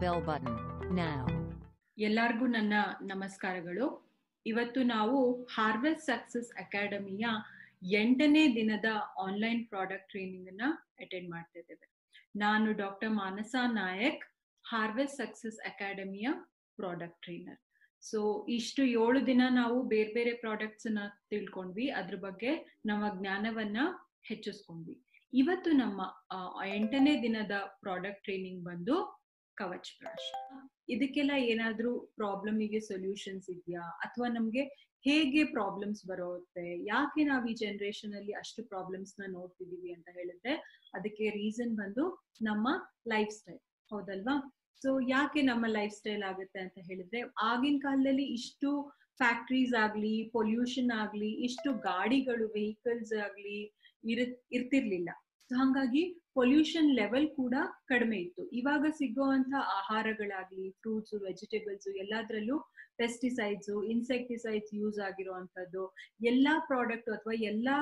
bell button now. ಎಲ್ಲರಿಗೂ ನನ್ನ ನಮಸ್ಕಾರಗಳು ಇವತ್ತು ನಾವು ಹಾರ್ವೆಸ್ಟ್ ಸಕ್ಸಸ್ ಅಕಾಡೆಮಿಯ ಎಂಟನೇ ದಿನದ ಆನ್ಲೈನ್ ಪ್ರಾಡಕ್ಟ್ ಟ್ರೈನಿಂಗ್ ಅನ್ನ ಅಟೆಂಡ್ ಮಾಡ್ತಾ ಇದ್ದೇವೆ ನಾನು doctor Manasa Nayak harvest success ಅಕಾಡೆಮಿಯ ಪ್ರಾಡಕ್ಟ್ ಟ್ರೈನರ್ ಸೊ ಇಷ್ಟು ಏಳು ದಿನ ನಾವು ಬೇರೆ ಬೇರೆ ಪ್ರಾಡಕ್ಟ್ಸ್ ಅನ್ನ ತಿಳ್ಕೊಂಡ್ವಿ ಅದ್ರ ಬಗ್ಗೆ ನಮ್ಮ ಜ್ಞಾನವನ್ನ ಹೆಚ್ಚಿಸ್ಕೊಂಡ್ವಿ ಇವತ್ತು ನಮ್ಮ ಆ, ಎಂಟನೇ ದಿನದ ಪ್ರಾಡಕ್ಟ್ ಟ್ರೈನಿಂಗ್ ಬಂದು ಕವಚ್ ಪ್ರಾಶ್ ಇದಕ್ಕೆಲ್ಲ ಏನಾದ್ರೂ ಪ್ರಾಬ್ಲಮಿಗೆ ಸೊಲ್ಯೂಷನ್ಸ್ ಇದೆಯಾ ಅಥವಾ ನಮ್ಗೆ ಹೇಗೆ ಪ್ರಾಬ್ಲಮ್ಸ್ ಬರುತ್ತೆ ಯಾಕೆ ನಾವು ಈ ಜನರೇಷನ್ ಅಲ್ಲಿ ಅಷ್ಟು ಪ್ರಾಬ್ಲಮ್ಸ್ ನ ನೋಡ್ತಿದೀವಿ ಅಂತ ಹೇಳಿದ್ರೆ ಅದಕ್ಕೆ ರೀಸನ್ ಬಂದು ನಮ್ಮ ಲೈಫ್ ಸ್ಟೈಲ್ ಹೌದಲ್ವಾ ಸೊ ಯಾಕೆ ನಮ್ಮ ಲೈಫ್ ಸ್ಟೈಲ್ ಆಗುತ್ತೆ ಅಂತ ಹೇಳಿದ್ರೆ ಆಗಿನ ಕಾಲದಲ್ಲಿ ಇಷ್ಟು ಫ್ಯಾಕ್ಟ್ರೀಸ್ ಆಗ್ಲಿ ಪೊಲ್ಯೂಷನ್ ಆಗ್ಲಿ ಇಷ್ಟು ಗಾಡಿಗಳು ವೆಹಿಕಲ್ಸ್ ಆಗ್ಲಿ ಇರ್ ಇರ್ತಿರ್ಲಿಲ್ಲ So ಹಾಗಾಗಿ ಪೊಲ್ಯೂಷನ್ ಲೆವೆಲ್ ಕೂಡ ಕಡಿಮೆ ಇತ್ತು ಇವಾಗ ಸಿಗುವಂತ ಆಹಾರಗಳಾಗ್ಲಿ ಫ್ರೂಟ್ಸ್ ವೆಜಿಟೇಬಲ್ಸ್ ಎಲ್ಲಾದ್ರಲ್ಲೂ ಪೆಸ್ಟಿಸೈಡ್ಸ್ ಇನ್ಸೆಕ್ಟಿಸೈಡ್ಸ್ ಯೂಸ್ ಆಗಿರುವಂತದ್ದು ಎಲ್ಲಾ ಪ್ರಾಡಕ್ಟ್ ಅಥವಾ ಎಲ್ಲಾ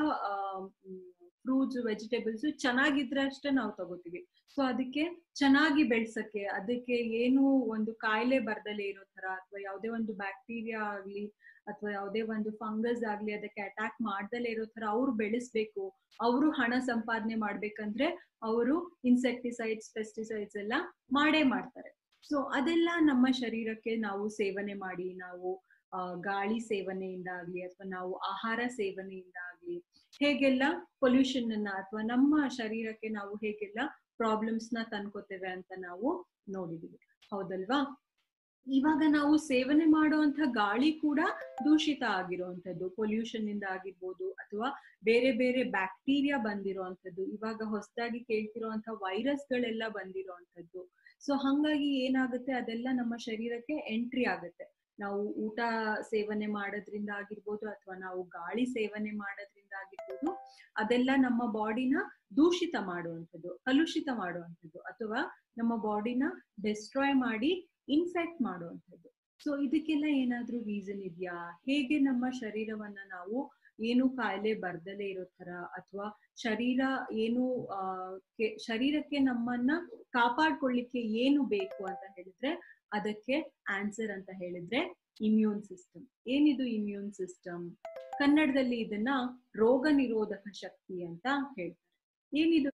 ಫ್ರೂಟ್ಸ್ ವೆಜಿಟೇಬಲ್ಸ್ ಚೆನ್ನಾಗಿದ್ರೆ ಅಷ್ಟೇ ನಾವು ತಗೋತೀವಿ ಸೊ ಅದಕ್ಕೆ ಚೆನ್ನಾಗಿ ಬೆಳ್ಸಕ್ಕೆ ಅದಕ್ಕೆ ಏನು ಒಂದು ಕಾಯಿಲೆ ಬರ್ದಲೇ ಇರೋ ತರ ಅಥವಾ ಯಾವುದೇ ಒಂದು ಬ್ಯಾಕ್ಟೀರಿಯಾ ಆಗ್ಲಿ ಅಥವಾ ಯಾವುದೇ ಒಂದು ಫಂಗಸ್ ಆಗ್ಲಿ ಅದಕ್ಕೆ ಅಟ್ಯಾಕ್ ಮಾಡ್ದಲೇ ಇರೋ ತರ ಅವ್ರು ಬೆಳೆಸ್ಬೇಕು ಅವರು ಹಣ ಸಂಪಾದನೆ ಮಾಡ್ಬೇಕಂದ್ರೆ ಅವರು ಇನ್ಸೆಕ್ಟಿಸೈಡ್ಸ್ ಪೆಸ್ಟಿಸೈಡ್ಸ್ ಎಲ್ಲ ಮಾಡೇ ಮಾಡ್ತಾರೆ ಸೊ ಅದೆಲ್ಲ ನಮ್ಮ ಶರೀರಕ್ಕೆ ನಾವು ಸೇವನೆ ಮಾಡಿ ನಾವು ಆ, ಗಾಳಿ ಸೇವನೆಯಿಂದ ಆಗ್ಲಿ ಅಥವಾ ನಾವು ಆಹಾರ ಸೇವನೆಯಿಂದ ಆಗ್ಲಿ ಹೇಗೆಲ್ಲ ಪೊಲ್ಯೂಷನ್ ಅನ್ನ ಅಥವಾ ನಮ್ಮ ಶರೀರಕ್ಕೆ ನಾವು ಹೇಗೆಲ್ಲ ಪ್ರಾಬ್ಲಮ್ಸ್ ನ ತಂದ್ಕೋತೇವೆ ಅಂತ ನಾವು ನೋಡಿದೀವಿ ಹೌದಲ್ವಾ ಇವಾಗ ನಾವು ಸೇವನೆ ಮಾಡುವಂತ ಗಾಳಿ ಕೂಡ ದೂಷಿತ ಆಗಿರುವಂತದ್ದು ಪೊಲ್ಯೂಷನ್ ಇಂದ ಆಗಿರ್ಬೋದು ಅಥವಾ ಬೇರೆ ಬೇರೆ ಬ್ಯಾಕ್ಟೀರಿಯಾ ಬಂದಿರುವಂತದ್ದು ಇವಾಗ ಹೊಸದಾಗಿ ಕೇಳ್ತಿರುವಂತ ವೈರಸ್ ಗಳೆಲ್ಲ ಬಂದಿರುವಂತದ್ದು ಸೊ ಹಂಗಾಗಿ ಏನಾಗುತ್ತೆ ಅದೆಲ್ಲ ನಮ್ಮ ಶರೀರಕ್ಕೆ ಎಂಟ್ರಿ ಆಗುತ್ತೆ ನಾವು ಊಟ ಸೇವನೆ ಮಾಡೋದ್ರಿಂದ ಆಗಿರ್ಬೋದು ಅಥವಾ ನಾವು ಗಾಳಿ ಸೇವನೆ ಮಾಡೋದ್ರಿಂದ ಆಗಿರ್ಬೋದು ಅದೆಲ್ಲ ನಮ್ಮ ಬಾಡಿನ ದೂಷಿತ ಮಾಡುವಂಥದ್ದು ಕಲುಷಿತ ಮಾಡುವಂಥದ್ದು ಅಥವಾ ನಮ್ಮ ಬಾಡಿನ ಡಿಸ್ಟ್ರಾಯ್ ಮಾಡಿ ಇನ್ಫೆಕ್ಟ್ ಮಾಡುವಂಥದ್ದು ಸೊ ಇದಕ್ಕೆಲ್ಲ ಏನಾದ್ರೂ ರೀಸನ್ ಇದೆಯಾ ಹೇಗೆ ನಮ್ಮ ಶರೀರವನ್ನ ನಾವು ಏನು ಕಾಯಿಲೆ ಬರ್ದಲೇ ಇರೋ ತರ ಅಥವಾ ಶರೀರ ಏನು ಆ ಕೆ- ಶರೀರಕ್ಕೆ ನಮ್ಮನ್ನ ಕಾಪಾಡ್ಕೊಳ್ಳಿಕ್ಕೆ ಏನು ಬೇಕು ಅಂತ ಹೇಳಿದ್ರೆ ಅದಕ್ಕೆ ಆನ್ಸರ್ ಅಂತ ಹೇಳಿದ್ರೆ ಇಮ್ಯೂನ್ ಸಿಸ್ಟಮ್ ಏನಿದು ಇಮ್ಯೂನ್ ಸಿಸ್ಟಮ್ ಕನ್ನಡದಲ್ಲಿ ಇದನ್ನ ರೋಗ ನಿರೋಧಕ ಶಕ್ತಿ ಅಂತ ಹೇಳ್ತಾರೆ ಏನಿದು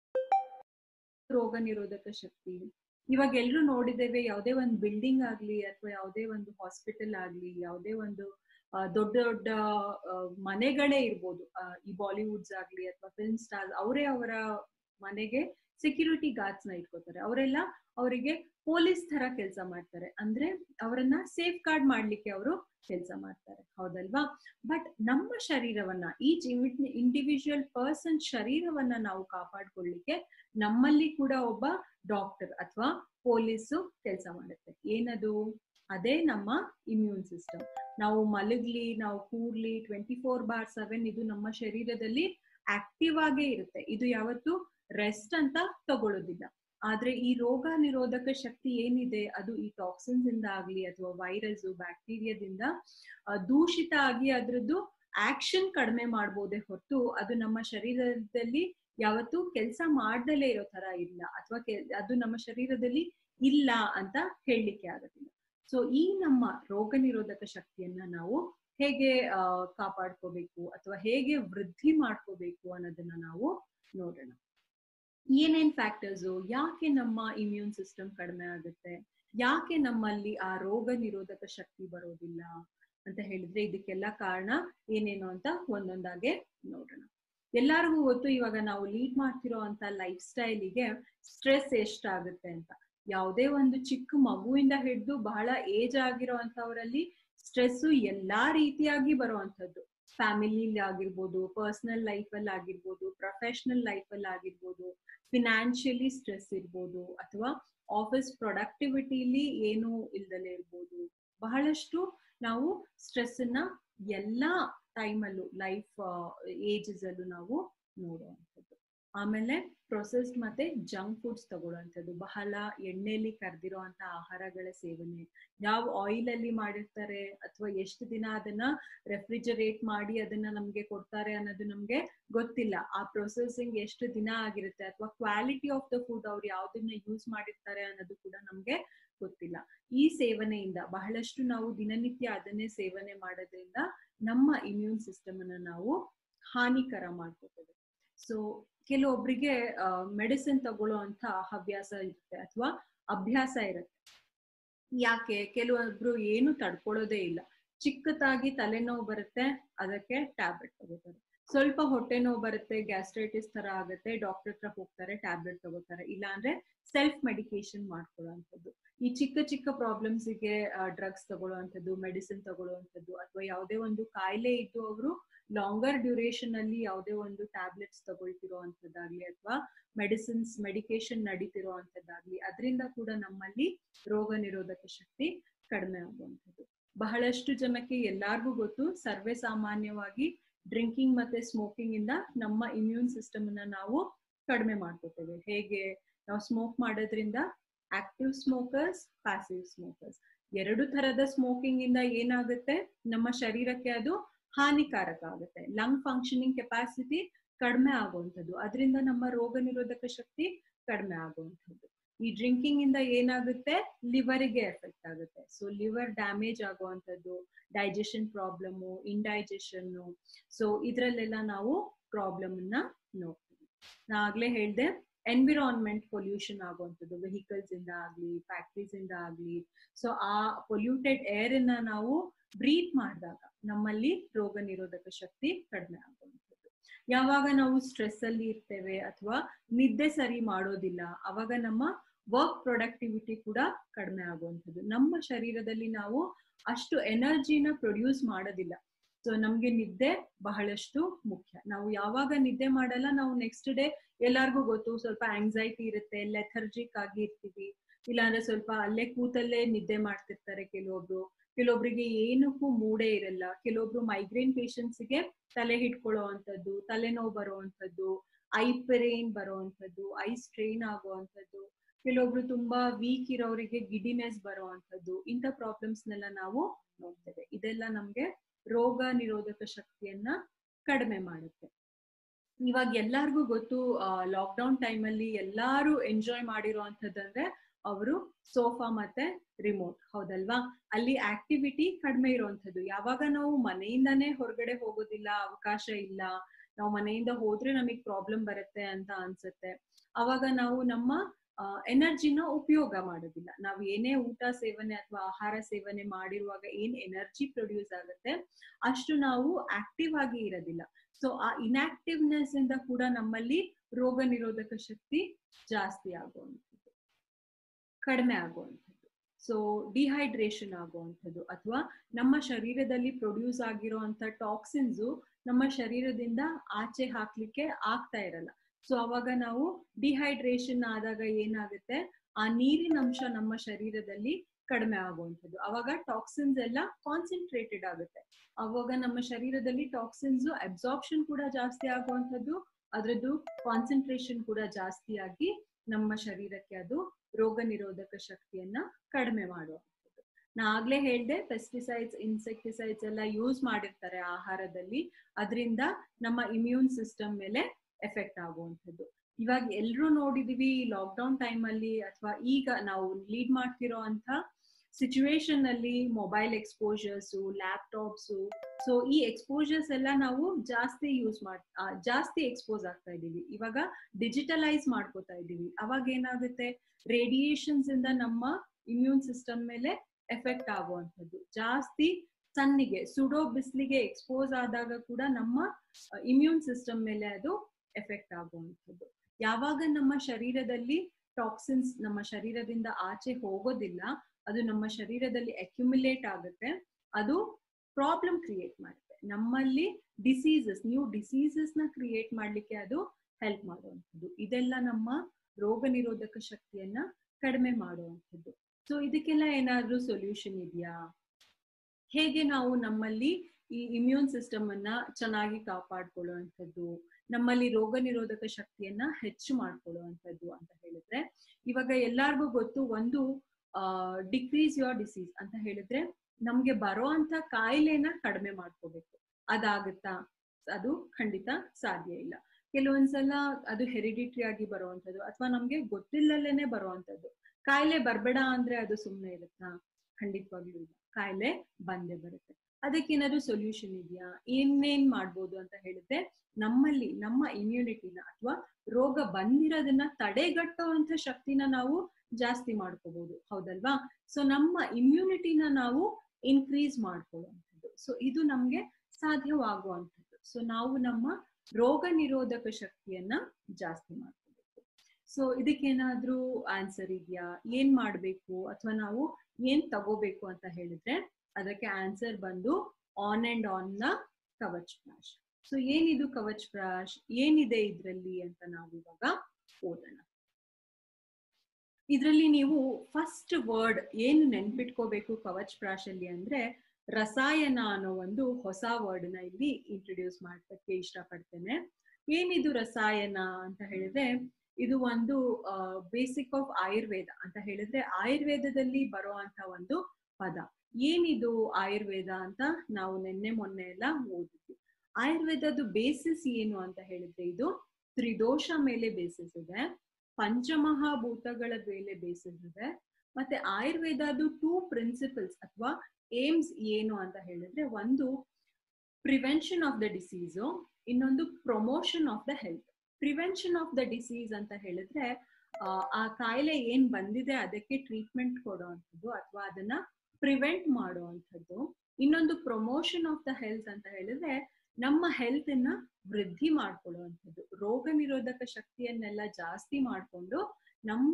ರೋಗ ನಿರೋಧಕ ಶಕ್ತಿ ಇವಾಗ ಎಲ್ರು ನೋಡಿದ್ದೇವೆ ಯಾವುದೇ ಒಂದು ಬಿಲ್ಡಿಂಗ್ ಆಗ್ಲಿ ಅಥವಾ ಯಾವುದೇ ಒಂದು ಹಾಸ್ಪಿಟಲ್ ಆಗ್ಲಿ ಯಾವುದೇ ಒಂದು ಆ, ದೊಡ್ಡ ದೊಡ್ಡ ಆ, ಮನೆಗಳೇ ಇರ್ಬೋದು ಆ, ಈ ಬಾಲಿವುಡ್ಸ್ ಆಗ್ಲಿ ಅಥವಾ ಫಿಲ್ಮ್ ಸ್ಟಾರ್ ಅವರೇ ಅವರ ಮನೆಗೆ ಸೆಕ್ಯೂರಿಟಿ ಗಾರ್ಡ್ಸ್ ನ ಇಟ್ಕೋತಾರೆ ಅವರೆಲ್ಲ ಅವರಿಗೆ ಪೊಲೀಸ್ ತರ ಕೆಲಸ ಮಾಡ್ತಾರೆ ಅಂದ್ರೆ ಅವರನ್ನ ಸೇಫ್ ಗಾರ್ಡ್ ಮಾಡ್ಲಿಕ್ಕೆ ಅವರು ಕೆಲಸ ಮಾಡ್ತಾರೆ ಹೌದಲ್ವಾ ಬಟ್ ನಮ್ಮ ಶರೀರವನ್ನ ಈಚ್ ಇಂಡಿವಿಜುವಲ್ ಪರ್ಸನ್ ಶರೀರವನ್ನ ನಾವು ಕಾಪಾಡ್ಕೊಳ್ಳಿಕ್ಕೆ ನಮ್ಮಲ್ಲಿ ಕೂಡ ಒಬ್ಬ ಡಾಕ್ಟರ್ ಅಥವಾ ಪೊಲೀಸು ಕೆಲಸ ಮಾಡುತ್ತೆ ಏನದು ಅದೇ ನಮ್ಮ ಇಮ್ಯೂನ್ ಸಿಸ್ಟಮ್ ನಾವು ಮಲಗ್ಲಿ ನಾವು ಕೂರ್ಲಿ ಟ್ವೆಂಟಿ ಫೋರ್ ಬಾರ್ ಸೆವೆನ್ ಇದು ನಮ್ಮ ಶರೀರದಲ್ಲಿ ಆಕ್ಟಿವ್ ಆಗೇ ಇರುತ್ತೆ ಇದು ಯಾವತ್ತು ರೆಸ್ಟ್ ಅಂತ ತಗೊಳ್ಳೋದಿಲ್ಲ ಆದ್ರೆ ಈ ರೋಗ ನಿರೋಧಕ ಶಕ್ತಿ ಏನಿದೆ ಅದು ಈ ಟಾಕ್ಸಿನ್ಸ್ ಇಂದ ಆಗ್ಲಿ ಅಥವಾ ವೈರಸ್ ಬ್ಯಾಕ್ಟೀರಿಯಾದಿಂದ ಆ, ದೂಷಿತ ಆಗಿ ಅದ್ರದ್ದು ಆಕ್ಷನ್ ಕಡಿಮೆ ಮಾಡ್ಬೋದೇ ಹೊರತು ಅದು ನಮ್ಮ ಶರೀರದಲ್ಲಿ ಯಾವತ್ತು ಕೆಲಸ ಮಾಡ್ದಲೇ ಇರೋ ತರ ಇಲ್ಲ ಅಥವಾ ಅದು ನಮ್ಮ ಶರೀರದಲ್ಲಿ ಇಲ್ಲ ಅಂತ ಹೇಳಲಿಕ್ಕೆ ಆಗೋದಿಲ್ಲ ಸೊ ಈ ನಮ್ಮ ರೋಗ ನಿರೋಧಕ ಶಕ್ತಿಯನ್ನ ನಾವು ಹೇಗೆ ಆ, ಕಾಪಾಡ್ಕೋಬೇಕು ಅಥವಾ ಹೇಗೆ ವೃದ್ಧಿ ಮಾಡ್ಕೋಬೇಕು ಅನ್ನೋದನ್ನ ನಾವು ನೋಡೋಣ ಏನೇನ್ ಫ್ಯಾಕ್ಟರ್ಸ್ ಯಾಕೆ ನಮ್ಮ ಇಮ್ಯೂನ್ ಸಿಸ್ಟಮ್ ಕಡಿಮೆ ಆಗುತ್ತೆ ಯಾಕೆ ನಮ್ಮಲ್ಲಿ ಆ ರೋಗ ನಿರೋಧಕ ಶಕ್ತಿ ಬರೋದಿಲ್ಲ ಅಂತ ಹೇಳಿದ್ರೆ ಇದಕ್ಕೆಲ್ಲ ಕಾರಣ ಏನೇನು ಅಂತ ಒಂದೊಂದಾಗೆ ನೋಡೋಣ ಎಲ್ಲರಿಗೂ ಗೊತ್ತು ಇವಾಗ ನಾವು ಲೀಡ್ ಮಾಡ್ತಿರೋ ಅಂತ ಲೈಫ್ ಸ್ಟೈಲಿಗೆ ಸ್ಟ್ರೆಸ್ ಎಷ್ಟಾಗುತ್ತೆ ಅಂತ ಯಾವುದೇ ಒಂದು ಚಿಕ್ಕ ಮಗುವಿಂದ ಹಿಡಿದು ಬಹಳ ಏಜ್ ಆಗಿರೋ ಅಂತವರಲ್ಲಿ ಸ್ಟ್ರೆಸ್ ಎಲ್ಲಾ ರೀತಿಯಾಗಿ ಬರುವಂತದ್ದು ಫ್ಯಾಮಿಲಿಲಿ ಆಗಿರ್ಬೋದು ಪರ್ಸನಲ್ ಲೈಫ್ ಅಲ್ಲಿ ಆಗಿರ್ಬೋದು ಪ್ರೊಫೆಷನಲ್ ಲೈಫ್ ಅಲ್ಲಿ ಆಗಿರ್ಬೋದು ಫಿನಾನ್ಷಿಯಲಿ ಸ್ಟ್ರೆಸ್ ಇರ್ಬೋದು ಅಥವಾ ಆಫೀಸ್ ಪ್ರೊಡಕ್ಟಿವಿಟಿಲಿ ಏನು ಇಲ್ದಲೇ ಇರ್ಬೋದು ಬಹಳಷ್ಟು ನಾವು ಸ್ಟ್ರೆಸ್ ಅನ್ನ ಎಲ್ಲಾ ಟೈಮಲ್ಲೂ ಲೈಫ್ ಏಜಸ್ ಅಲ್ಲೂ ನಾವು ನೋಡುವಂಥದ್ದು ಆಮೇಲೆ ಪ್ರೊಸೆಸ್ಡ್ ಮತ್ತೆ ಜಂಕ್ ಫುಡ್ಸ್ ತಗೊಳ್ಳುವಂಥದ್ದು ಬಹಳ ಎಣ್ಣೆಯಲ್ಲಿ ಕರ್ದಿರೋ ಅಂತ ಆಹಾರಗಳ ಸೇವನೆ ಯಾವ ಆಯಿಲ್ ಅಲ್ಲಿ ಮಾಡಿರ್ತಾರೆ ಅಥವಾ ಎಷ್ಟು ದಿನ ಅದನ್ನ ರೆಫ್ರಿಜರೇಟ್ ಮಾಡಿ ಅದನ್ನ ನಮ್ಗೆ ಕೊಡ್ತಾರೆ ಅನ್ನೋದು ನಮ್ಗೆ ಗೊತ್ತಿಲ್ಲ ಆ ಪ್ರೊಸೆಸಿಂಗ್ ಎಷ್ಟು ದಿನ ಆಗಿರುತ್ತೆ ಅಥವಾ ಕ್ವಾಲಿಟಿ ಆಫ್ ದ ಫುಡ್ ಅವ್ರು ಯಾವ್ದನ್ನ ಯೂಸ್ ಮಾಡಿರ್ತಾರೆ ಅನ್ನೋದು ಕೂಡ ನಮ್ಗೆ ಗೊತ್ತಿಲ್ಲ ಈ ಸೇವನೆಯಿಂದ ಬಹಳಷ್ಟು ನಾವು ದಿನನಿತ್ಯ ಅದನ್ನೇ ಸೇವನೆ ಮಾಡೋದ್ರಿಂದ ನಮ್ಮ ಇಮ್ಯೂನ್ ಸಿಸ್ಟಮ್ ಅನ್ನ ನಾವು ಹಾನಿಕರ ಮಾಡ್ಕೋತೇವೆ ಸೊ ಕೆಲವೊಬ್ಬರಿಗೆ ಮೆಡಿಸಿನ್ ತಗೊಳ್ಳೋ ಅಂತ ಹವ್ಯಾಸ ಇರುತ್ತೆ ಅಥವಾ ಅಭ್ಯಾಸ ಇರುತ್ತೆ ಯಾಕೆ ಕೆಲವೊಬ್ರು ಏನು ತಡ್ಕೊಳ್ಳೋದೇ ಇಲ್ಲ ಚಿಕ್ಕದಾಗಿ ತಲೆನೋವು ಬರುತ್ತೆ ಅದಕ್ಕೆ ಟ್ಯಾಬ್ಲೆಟ್ ತಗೋತಾರೆ ಸ್ವಲ್ಪ ಹೊಟ್ಟೆ ನೋವು ಬರುತ್ತೆ ಗ್ಯಾಸ್ಟ್ರೈಟಿಸ್ ತರ ಆಗುತ್ತೆ ಡಾಕ್ಟರ್ ಹತ್ರ ಹೋಗ್ತಾರೆ ಟ್ಯಾಬ್ಲೆಟ್ ತಗೋತಾರೆ ಇಲ್ಲಾಂದ್ರೆ ಸೆಲ್ಫ್ ಮೆಡಿಕೇಶನ್ ಮಾಡ್ಕೊಳ್ಳುವಂಥದ್ದು ಈ ಚಿಕ್ಕ ಚಿಕ್ಕ ಪ್ರಾಬ್ಲಮ್ಸ್ಗೆ ಡ್ರಗ್ಸ್ ತಗೊಳ್ಳುವಂಥದ್ದು ಮೆಡಿಸಿನ್ ತಗೊಳ್ಳುವಂಥದ್ದು ಅಥವಾ ಯಾವುದೇ ಒಂದು ಕಾಯಿಲೆ ಇದ್ದು ಅವರು ಲಾಂಗರ್ ಡ್ಯೂರೇಷನ್ ಅಲ್ಲಿ ಯಾವುದೇ ಒಂದು ಟ್ಯಾಬ್ಲೆಟ್ಸ್ ತಗೊಳ್ತಿರೋ ಅಂಥದ್ದಾಗ್ಲಿ ಅಥವಾ ಮೆಡಿಸಿನ್ಸ್ ಮೆಡಿಕೇಶನ್ ನಡೀತಿರೋ ಅಂಥದ್ದಾಗ್ಲಿ ಅದರಿಂದ ಕೂಡ ನಮ್ಮಲ್ಲಿ ರೋಗ ನಿರೋಧಕ ಶಕ್ತಿ ಕಡಿಮೆ ಆಗುವಂಥದ್ದು ಬಹಳಷ್ಟು ಜನಕ್ಕೆ ಎಲ್ಲಾರ್ಗೂ ಗೊತ್ತು ಸರ್ವೇ ಸಾಮಾನ್ಯವಾಗಿ ಡ್ರಿಂಕಿಂಗ್ ಮತ್ತೆ ಸ್ಮೋಕಿಂಗ್ ಇಂದ ನಮ್ಮ ಇಮ್ಯೂನ್ ಸಿಸ್ಟಮ್ ಅನ್ನ ನಾವು ಕಡಿಮೆ ಮಾಡ್ಕೋತೇವೆ ಹೇಗೆ ನಾವು ಸ್ಮೋಕ್ ಮಾಡೋದ್ರಿಂದ ಆಕ್ಟಿವ್ ಸ್ಮೋಕರ್ಸ್ ಪ್ಯಾಸಿವ್ ಸ್ಮೋಕರ್ಸ್ ಎರಡು ತರದ ಸ್ಮೋಕಿಂಗ್ ಇಂದ ಏನಾಗುತ್ತೆ ನಮ್ಮ ಶರೀರಕ್ಕೆ ಅದು ಹಾನಿಕಾರಕ ಆಗುತ್ತೆ ಲಂಗ್ ಫಂಕ್ಷನಿಂಗ್ ಕೆಪಾಸಿಟಿ ಕಡಿಮೆ ಆಗುವಂಥದ್ದು ಅದರಿಂದ ನಮ್ಮ ರೋಗ ನಿರೋಧಕ ಶಕ್ತಿ ಕಡಿಮೆ ಆಗುವಂಥದ್ದು ಈ ಡ್ರಿಂಕಿಂಗ್ ಇಂದ ಏನಾಗುತ್ತೆ ಲಿವರಿಗೆ ಎಫೆಕ್ಟ್ ಆಗುತ್ತೆ ಸೊ ಲಿವರ್ ಡ್ಯಾಮೇಜ್ ಆಗುವಂಥದ್ದು ಡೈಜೆಷನ್ ಪ್ರಾಬ್ಲಮ್ಮು ಇಂಡೈಜೆಷನ್ ಸೊ ಇದ್ರಲ್ಲೆಲ್ಲ ನಾವು ಪ್ರಾಬ್ಲಮ್ ಅನ್ನ ನೋಡ್ತೀವಿ ನಾ ಆಗ್ಲೇ ಹೇಳ್ದೆ ಎನ್ವಿರಾನ್ಮೆಂಟ್ ಪೊಲ್ಯೂಷನ್ ಆಗುವಂಥದ್ದು ವೆಹಿಕಲ್ಸ್ ಇಂದ ಆಗ್ಲಿ ಫ್ಯಾಕ್ಟ್ರೀಸ್ ಇಂದ ಆಗ್ಲಿ ಸೊ ಆ ಪೊಲ್ಯೂಟೆಡ್ ಏರ್ ಅನ್ನ ನಾವು ಬ್ರೀತ್ ಮಾಡಿದಾಗ ನಮ್ಮಲ್ಲಿ ರೋಗ ನಿರೋಧಕ ಶಕ್ತಿ ಕಡಿಮೆ ಆಗುವಂಥದ್ದು ಯಾವಾಗ ನಾವು ಸ್ಟ್ರೆಸ್ ಅಲ್ಲಿ ಇರ್ತೇವೆ ಅಥವಾ ನಿದ್ದೆ ಸರಿ ಮಾಡೋದಿಲ್ಲ ಅವಾಗ ನಮ್ಮ ವರ್ಕ್ ಪ್ರೊಡಕ್ಟಿವಿಟಿ ಕೂಡ ಕಡಿಮೆ ಆಗುವಂಥದ್ದು ನಮ್ಮ ಶರೀರದಲ್ಲಿ ನಾವು ಅಷ್ಟು ಎನರ್ಜಿನ ಪ್ರೊಡ್ಯೂಸ್ ಮಾಡೋದಿಲ್ಲ ಸೊ ನಮ್ಗೆ ನಿದ್ದೆ ಬಹಳಷ್ಟು ಮುಖ್ಯ ನಾವು ಯಾವಾಗ ನಿದ್ದೆ ಮಾಡಲ್ಲ ನಾವು ನೆಕ್ಸ್ಟ್ ಡೇ ಎಲ್ಲಾರ್ಗೂ ಗೊತ್ತು ಸ್ವಲ್ಪ ಆಂಗ್ಸೈಟಿ ಇರುತ್ತೆ ಲೆಥರ್ಜಿಕ್ ಆಗಿ ಇರ್ತೀವಿ ಇಲ್ಲಾಂದ್ರೆ ಸ್ವಲ್ಪ ಅಲ್ಲೇ ಕೂತಲ್ಲೇ ನಿದ್ದೆ ಮಾಡ್ತಿರ್ತಾರೆ ಕೆಲವೊಬ್ರು ಕೆಲವೊಬ್ರಿಗೆ ಏನಕ್ಕೂ ಮೂಡೇ ಇರಲ್ಲ ಕೆಲವೊಬ್ರು ಮೈಗ್ರೇನ್ ಗೆ ತಲೆ ಹಿಡ್ಕೊಳ್ಳೋ ಅಂಥದ್ದು ತಲೆನೋವು ಬರುವಂಥದ್ದು ಐ ಪೆರೇನ್ ಬರುವಂಥದ್ದು ಐ ಸ್ಟ್ರೈನ್ ಆಗುವಂಥದ್ದು ಕೆಲವೊಬ್ರು ತುಂಬಾ ವೀಕ್ ಇರೋರಿಗೆ ಗಿಡಿನೆಸ್ ಬರುವಂಥದ್ದು ಇಂಥ ಪ್ರಾಬ್ಲಮ್ಸ್ನೆಲ್ಲ ನಾವು ನೋಡ್ತೇವೆ ಇದೆಲ್ಲ ನಮ್ಗೆ ರೋಗ ನಿರೋಧಕ ಶಕ್ತಿಯನ್ನ ಕಡಿಮೆ ಮಾಡುತ್ತೆ ಇವಾಗ ಎಲ್ಲಾರ್ಗೂ ಗೊತ್ತು ಲಾಕ್ಡೌನ್ ಟೈಮಲ್ಲಿ ಎಲ್ಲಾರು ಎಂಜಾಯ್ ಮಾಡಿರೋ ಅಂಥದ್ದಂದ್ರೆ ಅವರು ಸೋಫಾ ಮತ್ತೆ ರಿಮೋಟ್ ಹೌದಲ್ವಾ ಅಲ್ಲಿ ಆಕ್ಟಿವಿಟಿ ಕಡಿಮೆ ಇರುವಂತದ್ದು ಯಾವಾಗ ನಾವು ಮನೆಯಿಂದಾನೇ ಹೊರಗಡೆ ಹೋಗೋದಿಲ್ಲ ಅವಕಾಶ ಇಲ್ಲ ನಾವು ಮನೆಯಿಂದ ಹೋದ್ರೆ ನಮಗೆ ಪ್ರಾಬ್ಲಮ್ ಬರುತ್ತೆ ಅಂತ ಅನ್ಸುತ್ತೆ ಅವಾಗ ನಾವು ನಮ್ಮ ಎನರ್ಜಿನ ಉಪಯೋಗ ಮಾಡೋದಿಲ್ಲ ನಾವು ಏನೇ ಊಟ ಸೇವನೆ ಅಥವಾ ಆಹಾರ ಸೇವನೆ ಮಾಡಿರುವಾಗ ಏನ್ ಎನರ್ಜಿ ಪ್ರೊಡ್ಯೂಸ್ ಆಗುತ್ತೆ ಅಷ್ಟು ನಾವು ಆಕ್ಟಿವ್ ಆಗಿ ಇರೋದಿಲ್ಲ ಸೊ ಆ ಇನ್ಆಕ್ಟಿವ್ನೆಸ್ ಇಂದ ಕೂಡ ನಮ್ಮಲ್ಲಿ ರೋಗ ನಿರೋಧಕ ಶಕ್ತಿ ಜಾಸ್ತಿ ಆಗುವಂಥದ್ದು ಕಡಿಮೆ ಆಗುವಂಥದ್ದು ಸೊ ಡಿಹೈಡ್ರೇಷನ್ ಆಗುವಂಥದ್ದು ಅಥವಾ ನಮ್ಮ ಶರೀರದಲ್ಲಿ ಪ್ರೊಡ್ಯೂಸ್ ಆಗಿರೋ ಅಂತ ಟಾಕ್ಸಿನ್ಸು ನಮ್ಮ ಶರೀರದಿಂದ ಆಚೆ ಹಾಕ್ಲಿಕ್ಕೆ ಆಗ್ತಾ ಇರಲ್ಲ ಸೊ ಅವಾಗ ನಾವು ಡಿಹೈಡ್ರೇಷನ್ ಆದಾಗ ಏನಾಗುತ್ತೆ ಆ ನೀರಿನ ಅಂಶ ನಮ್ಮ ಶರೀರದಲ್ಲಿ ಕಡಿಮೆ ಆಗುವಂಥದ್ದು ಅವಾಗ ಟಾಕ್ಸಿನ್ಸ್ ಎಲ್ಲ ಕಾನ್ಸಂಟ್ರೇಟೆಡ್ ಆಗುತ್ತೆ ಅವಾಗ ನಮ್ಮ ಶರೀರದಲ್ಲಿ ಟಾಕ್ಸಿನ್ಸ್ ಅಬ್ಸಾರ್ಪ್ಷನ್ ಕೂಡ ಜಾಸ್ತಿ ಆಗುವಂಥದ್ದು ಅದರದ್ದು ಕಾನ್ಸಂಟ್ರೇಷನ್ ಕೂಡ ಜಾಸ್ತಿ ಆಗಿ ನಮ್ಮ ಶರೀರಕ್ಕೆ ಅದು ರೋಗ ನಿರೋಧಕ ಶಕ್ತಿಯನ್ನ ಕಡಿಮೆ ಮಾಡುವಂಥದ್ದು ನಾ ಆಗ್ಲೇ ಹೇಳ್ದೆ ಪೆಸ್ಟಿಸೈಡ್ಸ್ ಇನ್ಸೆಕ್ಟಿಸೈಡ್ಸ್ ಎಲ್ಲ ಯೂಸ್ ಮಾಡಿರ್ತಾರೆ ಆಹಾರದಲ್ಲಿ ಅದರಿಂದ ನಮ್ಮ ಇಮ್ಯೂನ್ ಸಿಸ್ಟಮ್ ಮೇಲೆ ಎಫೆಕ್ಟ್ ಆಗುವಂಥದ್ದು ಇವಾಗ ಎಲ್ರೂ ನೋಡಿದೀವಿ ಲಾಕ್ಡೌನ್ ಟೈಮ್ ಅಲ್ಲಿ ಅಥವಾ ಈಗ ನಾವು ಲೀಡ್ ಮಾಡ್ತಿರೋ ಅಂತ ಸಿಚುವೇಶನ್ ಅಲ್ಲಿ ಮೊಬೈಲ್ ಎಕ್ಸ್ಪೋಜರ್ಸ್ ಲ್ಯಾಪ್ಟಾಪ್ಸ್ ಸೊ ಈ ಎಕ್ಸ್ಪೋಜರ್ಸ್ ಎಲ್ಲ ನಾವು ಜಾಸ್ತಿ ಯೂಸ್ ಮಾಡ್ ಜಾಸ್ತಿ ಎಕ್ಸ್ಪೋಸ್ ಆಗ್ತಾ ಇದೀವಿ ಇವಾಗ ಡಿಜಿಟಲೈಸ್ ಮಾಡ್ಕೋತಾ ಇದೀವಿ ಅವಾಗ ಏನಾಗುತ್ತೆ ರೇಡಿಯೇಷನ್ಸ್ ಇಂದ ನಮ್ಮ ಇಮ್ಯೂನ್ ಸಿಸ್ಟಮ್ ಮೇಲೆ ಎಫೆಕ್ಟ್ ಆಗುವಂಥದ್ದು ಜಾಸ್ತಿ ಸನ್ನಿಗೆ ಸುಡೋ ಬಿಸಿಲಿಗೆ ಎಕ್ಸ್ಪೋಸ್ ಆದಾಗ ಕೂಡ ನಮ್ಮ ಇಮ್ಯೂನ್ ಸಿಸ್ಟಮ್ ಮೇಲೆ ಅದು ಎಫೆಕ್ಟ್ ಆಗುವಂಥದ್ದು ಯಾವಾಗ ನಮ್ಮ ಶರೀರದಲ್ಲಿ ಟಾಕ್ಸಿನ್ಸ್ ನಮ್ಮ ಶರೀರದಿಂದ ಆಚೆ ಹೋಗೋದಿಲ್ಲ ಅದು ನಮ್ಮ ಶರೀರದಲ್ಲಿ ಅಕ್ಯುಮಿಲೇಟ್ ಆಗುತ್ತೆ ಅದು ಪ್ರಾಬ್ಲಮ್ ಕ್ರಿಯೇಟ್ ಮಾಡುತ್ತೆ ನಮ್ಮಲ್ಲಿ ಡಿಸೀಸಸ್ ನ್ಯೂ ಡಿಸೀಸಸ್ ನ ಕ್ರಿಯೇಟ್ ಮಾಡ್ಲಿಕ್ಕೆ ಅದು ಹೆಲ್ಪ್ ಮಾಡುವಂಥದ್ದು ಇದೆಲ್ಲ ನಮ್ಮ ರೋಗ ನಿರೋಧಕ ಶಕ್ತಿಯನ್ನ ಕಡಿಮೆ ಮಾಡುವಂಥದ್ದು ಸೊ ಇದಕ್ಕೆಲ್ಲ ಏನಾದ್ರೂ ಸೊಲ್ಯೂಷನ್ ಇದೆಯಾ ಹೇಗೆ ನಾವು ನಮ್ಮಲ್ಲಿ ಈ ಇಮ್ಯೂನ್ ಸಿಸ್ಟಮ್ ಅನ್ನ ಚೆನ್ನಾಗಿ ಕಾಪಾಡ್ಕೊಳ್ಳುವಂಥದ್ದು ನಮ್ಮಲ್ಲಿ ರೋಗ ನಿರೋಧಕ ಶಕ್ತಿಯನ್ನ ಹೆಚ್ಚು ಮಾಡ್ಕೊಳ್ಳುವಂಥದ್ದು ಅಂತ ಹೇಳಿದ್ರೆ ಇವಾಗ ಎಲ್ಲಾರ್ಗೂ ಗೊತ್ತು ಒಂದು ಡಿಕ್ರೀಸ್ ಯೋರ್ ಡಿಸೀಸ್ ಅಂತ ಹೇಳಿದ್ರೆ ನಮ್ಗೆ ಬರೋ ಅಂತ ಕಾಯಿಲೆನ ಕಡಿಮೆ ಮಾಡ್ಕೋಬೇಕು ಅದಾಗುತ್ತಾ ಅದು ಖಂಡಿತ ಸಾಧ್ಯ ಇಲ್ಲ ಕೆಲವೊಂದ್ಸಲ ಅದು ಹೆರಿಡಿಟ್ರಿ ಆಗಿ ಬರುವಂತದ್ದು ಅಥವಾ ನಮ್ಗೆ ಗೊತ್ತಿಲ್ಲಲೇನೆ ಬರುವಂತದ್ದು ಕಾಯಿಲೆ ಬರ್ಬೇಡ ಅಂದ್ರೆ ಅದು ಸುಮ್ಮನೆ ಇರುತ್ತಾ ಖಂಡಿತವಾಗ್ಲೂ ಇಲ್ಲ ಕಾಯಿಲೆ ಬಂದೇ ಬರುತ್ತೆ ಅದಕ್ಕೇನಾದ್ರು ಸೊಲ್ಯೂಷನ್ ಇದೆಯಾ ಏನೇನ್ ಮಾಡ್ಬೋದು ಅಂತ ಹೇಳಿದ್ರೆ ನಮ್ಮಲ್ಲಿ ನಮ್ಮ ಇಮ್ಯುನಿಟಿನ ಅಥವಾ ರೋಗ ಬಂದಿರೋದನ್ನ ತಡೆಗಟ್ಟುವಂತ ಶಕ್ತಿನ ನಾವು ಜಾಸ್ತಿ ಮಾಡ್ಕೋಬಹುದು ಹೌದಲ್ವಾ ಸೊ ನಮ್ಮ ಇಮ್ಯುನಿಟಿನ ನಾವು ಇನ್ಕ್ರೀಸ್ ಮಾಡ್ಕೊಳ್ಳುವಂಥದ್ದು ಸೊ ಇದು ನಮ್ಗೆ ಸಾಧ್ಯವಾಗುವಂಥದ್ದು ಸೊ ನಾವು ನಮ್ಮ ರೋಗ ನಿರೋಧಕ ಶಕ್ತಿಯನ್ನ ಜಾಸ್ತಿ ಮಾಡ್ಕೋಬೇಕು ಸೊ ಇದಕ್ಕೇನಾದ್ರೂ ಆನ್ಸರ್ ಇದೆಯಾ ಏನ್ ಮಾಡ್ಬೇಕು ಅಥವಾ ನಾವು ಏನ್ ತಗೋಬೇಕು ಅಂತ ಹೇಳಿದ್ರೆ ಅದಕ್ಕೆ ಆನ್ಸರ್ ಬಂದು ಆನ್ ಅಂಡ್ ಆನ್ ನ ಕವಚ್ ಪ್ರಾಶ್ ಸೊ ಏನಿದು ಕವಚ್ ಪ್ರಾಶ್ ಏನಿದೆ ಇದ್ರಲ್ಲಿ ಅಂತ ನಾವು ಇವಾಗ ಓದೋಣ ಇದ್ರಲ್ಲಿ ನೀವು ಫಸ್ಟ್ ವರ್ಡ್ ಏನು ನೆನ್ಪಿಟ್ಕೋಬೇಕು ಕವಚ್ ಪ್ರಾಶ್ ಅಲ್ಲಿ ಅಂದ್ರೆ ರಸಾಯನ ಅನ್ನೋ ಒಂದು ಹೊಸ ವರ್ಡ್ ನ ಇಲ್ಲಿ ಇಂಟ್ರೊಡ್ಯೂಸ್ ಮಾಡ್ಲಿಕ್ಕೆ ಇಷ್ಟಪಡ್ತೇನೆ ಏನಿದು ರಸಾಯನ ಅಂತ ಹೇಳಿದ್ರೆ ಇದು ಒಂದು ಬೇಸಿಕ್ ಆಫ್ ಆಯುರ್ವೇದ ಅಂತ ಹೇಳಿದ್ರೆ ಆಯುರ್ವೇದದಲ್ಲಿ ಬರುವಂತ ಒಂದು ಪದ ಏನಿದು ಆಯುರ್ವೇದ ಅಂತ ನಾವು ನಿನ್ನೆ ಮೊನ್ನೆ ಎಲ್ಲ ಓದಿದ್ವಿ ಆಯುರ್ವೇದದ ಬೇಸಿಸ್ ಏನು ಅಂತ ಹೇಳಿದ್ರೆ ಇದು ತ್ರಿದೋಷ ಮೇಲೆ ಬೇಸಿಸ್ ಇದೆ ಪಂಚಮಹಾಭೂತಗಳ ಮೇಲೆ ಬೇಸಿಸ್ ಇದೆ ಮತ್ತೆ ಆಯುರ್ವೇದದು ಟೂ ಪ್ರಿನ್ಸಿಪಲ್ಸ್ ಅಥವಾ ಏಮ್ಸ್ ಏನು ಅಂತ ಹೇಳಿದ್ರೆ ಒಂದು ಪ್ರಿವೆನ್ಷನ್ ಆಫ್ ದ ಡಿಸೀಸು ಇನ್ನೊಂದು promotion of the health prevention of the disease ಅಂತ ಹೇಳಿದ್ರೆ ಆ ಕಾಯಿಲೆ ಏನ್ ಬಂದಿದೆ ಅದಕ್ಕೆ ಟ್ರೀಟ್ಮೆಂಟ್ ಕೊಡುವಂಥದ್ದು ಅಥವಾ ಅದನ್ನ ಪ್ರಿವೆಂಟ್ ಮಾಡುವಂಥದ್ದು ಇನ್ನೊಂದು ಪ್ರಮೋಷನ್ ಆಫ್ ದ ಹೆಲ್ತ್ ಅಂತ ಹೇಳಿದ್ರೆ ನಮ್ಮ ಹೆಲ್ತ್ ಅನ್ನ ವೃದ್ಧಿ ಮಾಡ್ಕೊಳ್ಳುವಂಥದ್ದು ರೋಗ ನಿರೋಧಕ ಶಕ್ತಿಯನ್ನೆಲ್ಲ ಜಾಸ್ತಿ ಮಾಡಿಕೊಂಡು ನಮ್ಮ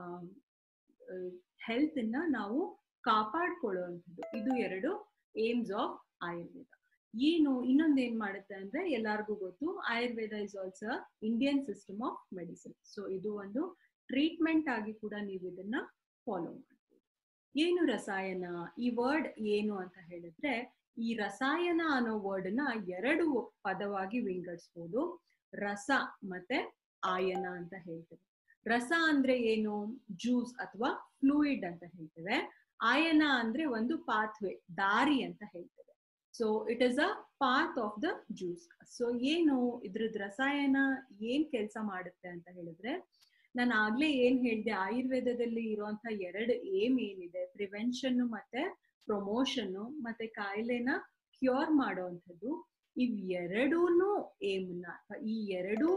ಹೆಲ್ತ್ ಅನ್ನ ನಾವು ಕಾಪಾಡ್ಕೊಳ್ಳುವಂಥದ್ದು ಇದು ಎರಡು ಏಮ್ಸ್ ಆಫ್ ಆಯುರ್ವೇದ ಏನು ಇನ್ನೊಂದು ಏನ್ ಮಾಡುತ್ತೆ ಅಂದ್ರೆ ಎಲ್ಲಾರ್ಗೂ ಗೊತ್ತು Ayurveda is also Indian system of medicine so ಇದು ಒಂದು ಟ್ರೀಟ್ಮೆಂಟ್ ಆಗಿ ಕೂಡ ನೀವು ಇದನ್ನ ಫಾಲೋ ಮಾಡ್ಬೋದು ಏನು ರಸಾಯನ ಈ ವರ್ಡ್ ಏನು ಅಂತ ಹೇಳಿದ್ರೆ ಈ ರಸಾಯನ ಅನ್ನೋ ವರ್ಡ್ ನ ಎರಡು ಪದವಾಗಿ ವಿಂಗಡಿಸ್ಬೋದು ರಸ ಮತ್ತೆ ಆಯನ ಅಂತ ಹೇಳ್ತೇವೆ ರಸ ಅಂದ್ರೆ ಏನು ಜ್ಯೂಸ್ ಅಥವಾ ಫ್ಲೂಯಿಡ್ ಅಂತ ಹೇಳ್ತೇವೆ ಆಯನ ಅಂದ್ರೆ ಒಂದು ಪಾತ್ವೆ ದಾರಿ ಅಂತ ಹೇಳ್ತೇವೆ so it is a path of the juice so ಏನು ಇದ್ರದ್ ರಸಾಯನ ಏನ್ ಕೆಲಸ ಮಾಡುತ್ತೆ ಅಂತ ಹೇಳಿದ್ರೆ ನಾನು ಆಗ್ಲೇ ಏನ್ ಹೇಳ್ದೆ ಆಯುರ್ವೇದದಲ್ಲಿ ಇರುವಂತ ಎರಡು ಏಮ್ ಏನಿದೆ ಪ್ರಿವೆನ್ಷನ್ ಮತ್ತೆ ಪ್ರಮೋಷನ್ ಮತ್ತೆ ಕಾಯಿಲೆನ ಕ್ಯೂರ್ ಮಾಡುವಂಥದ್ದು ಇವ್ ಎರಡೂನು ಏಮ್ನ ಈ ಎರಡೂ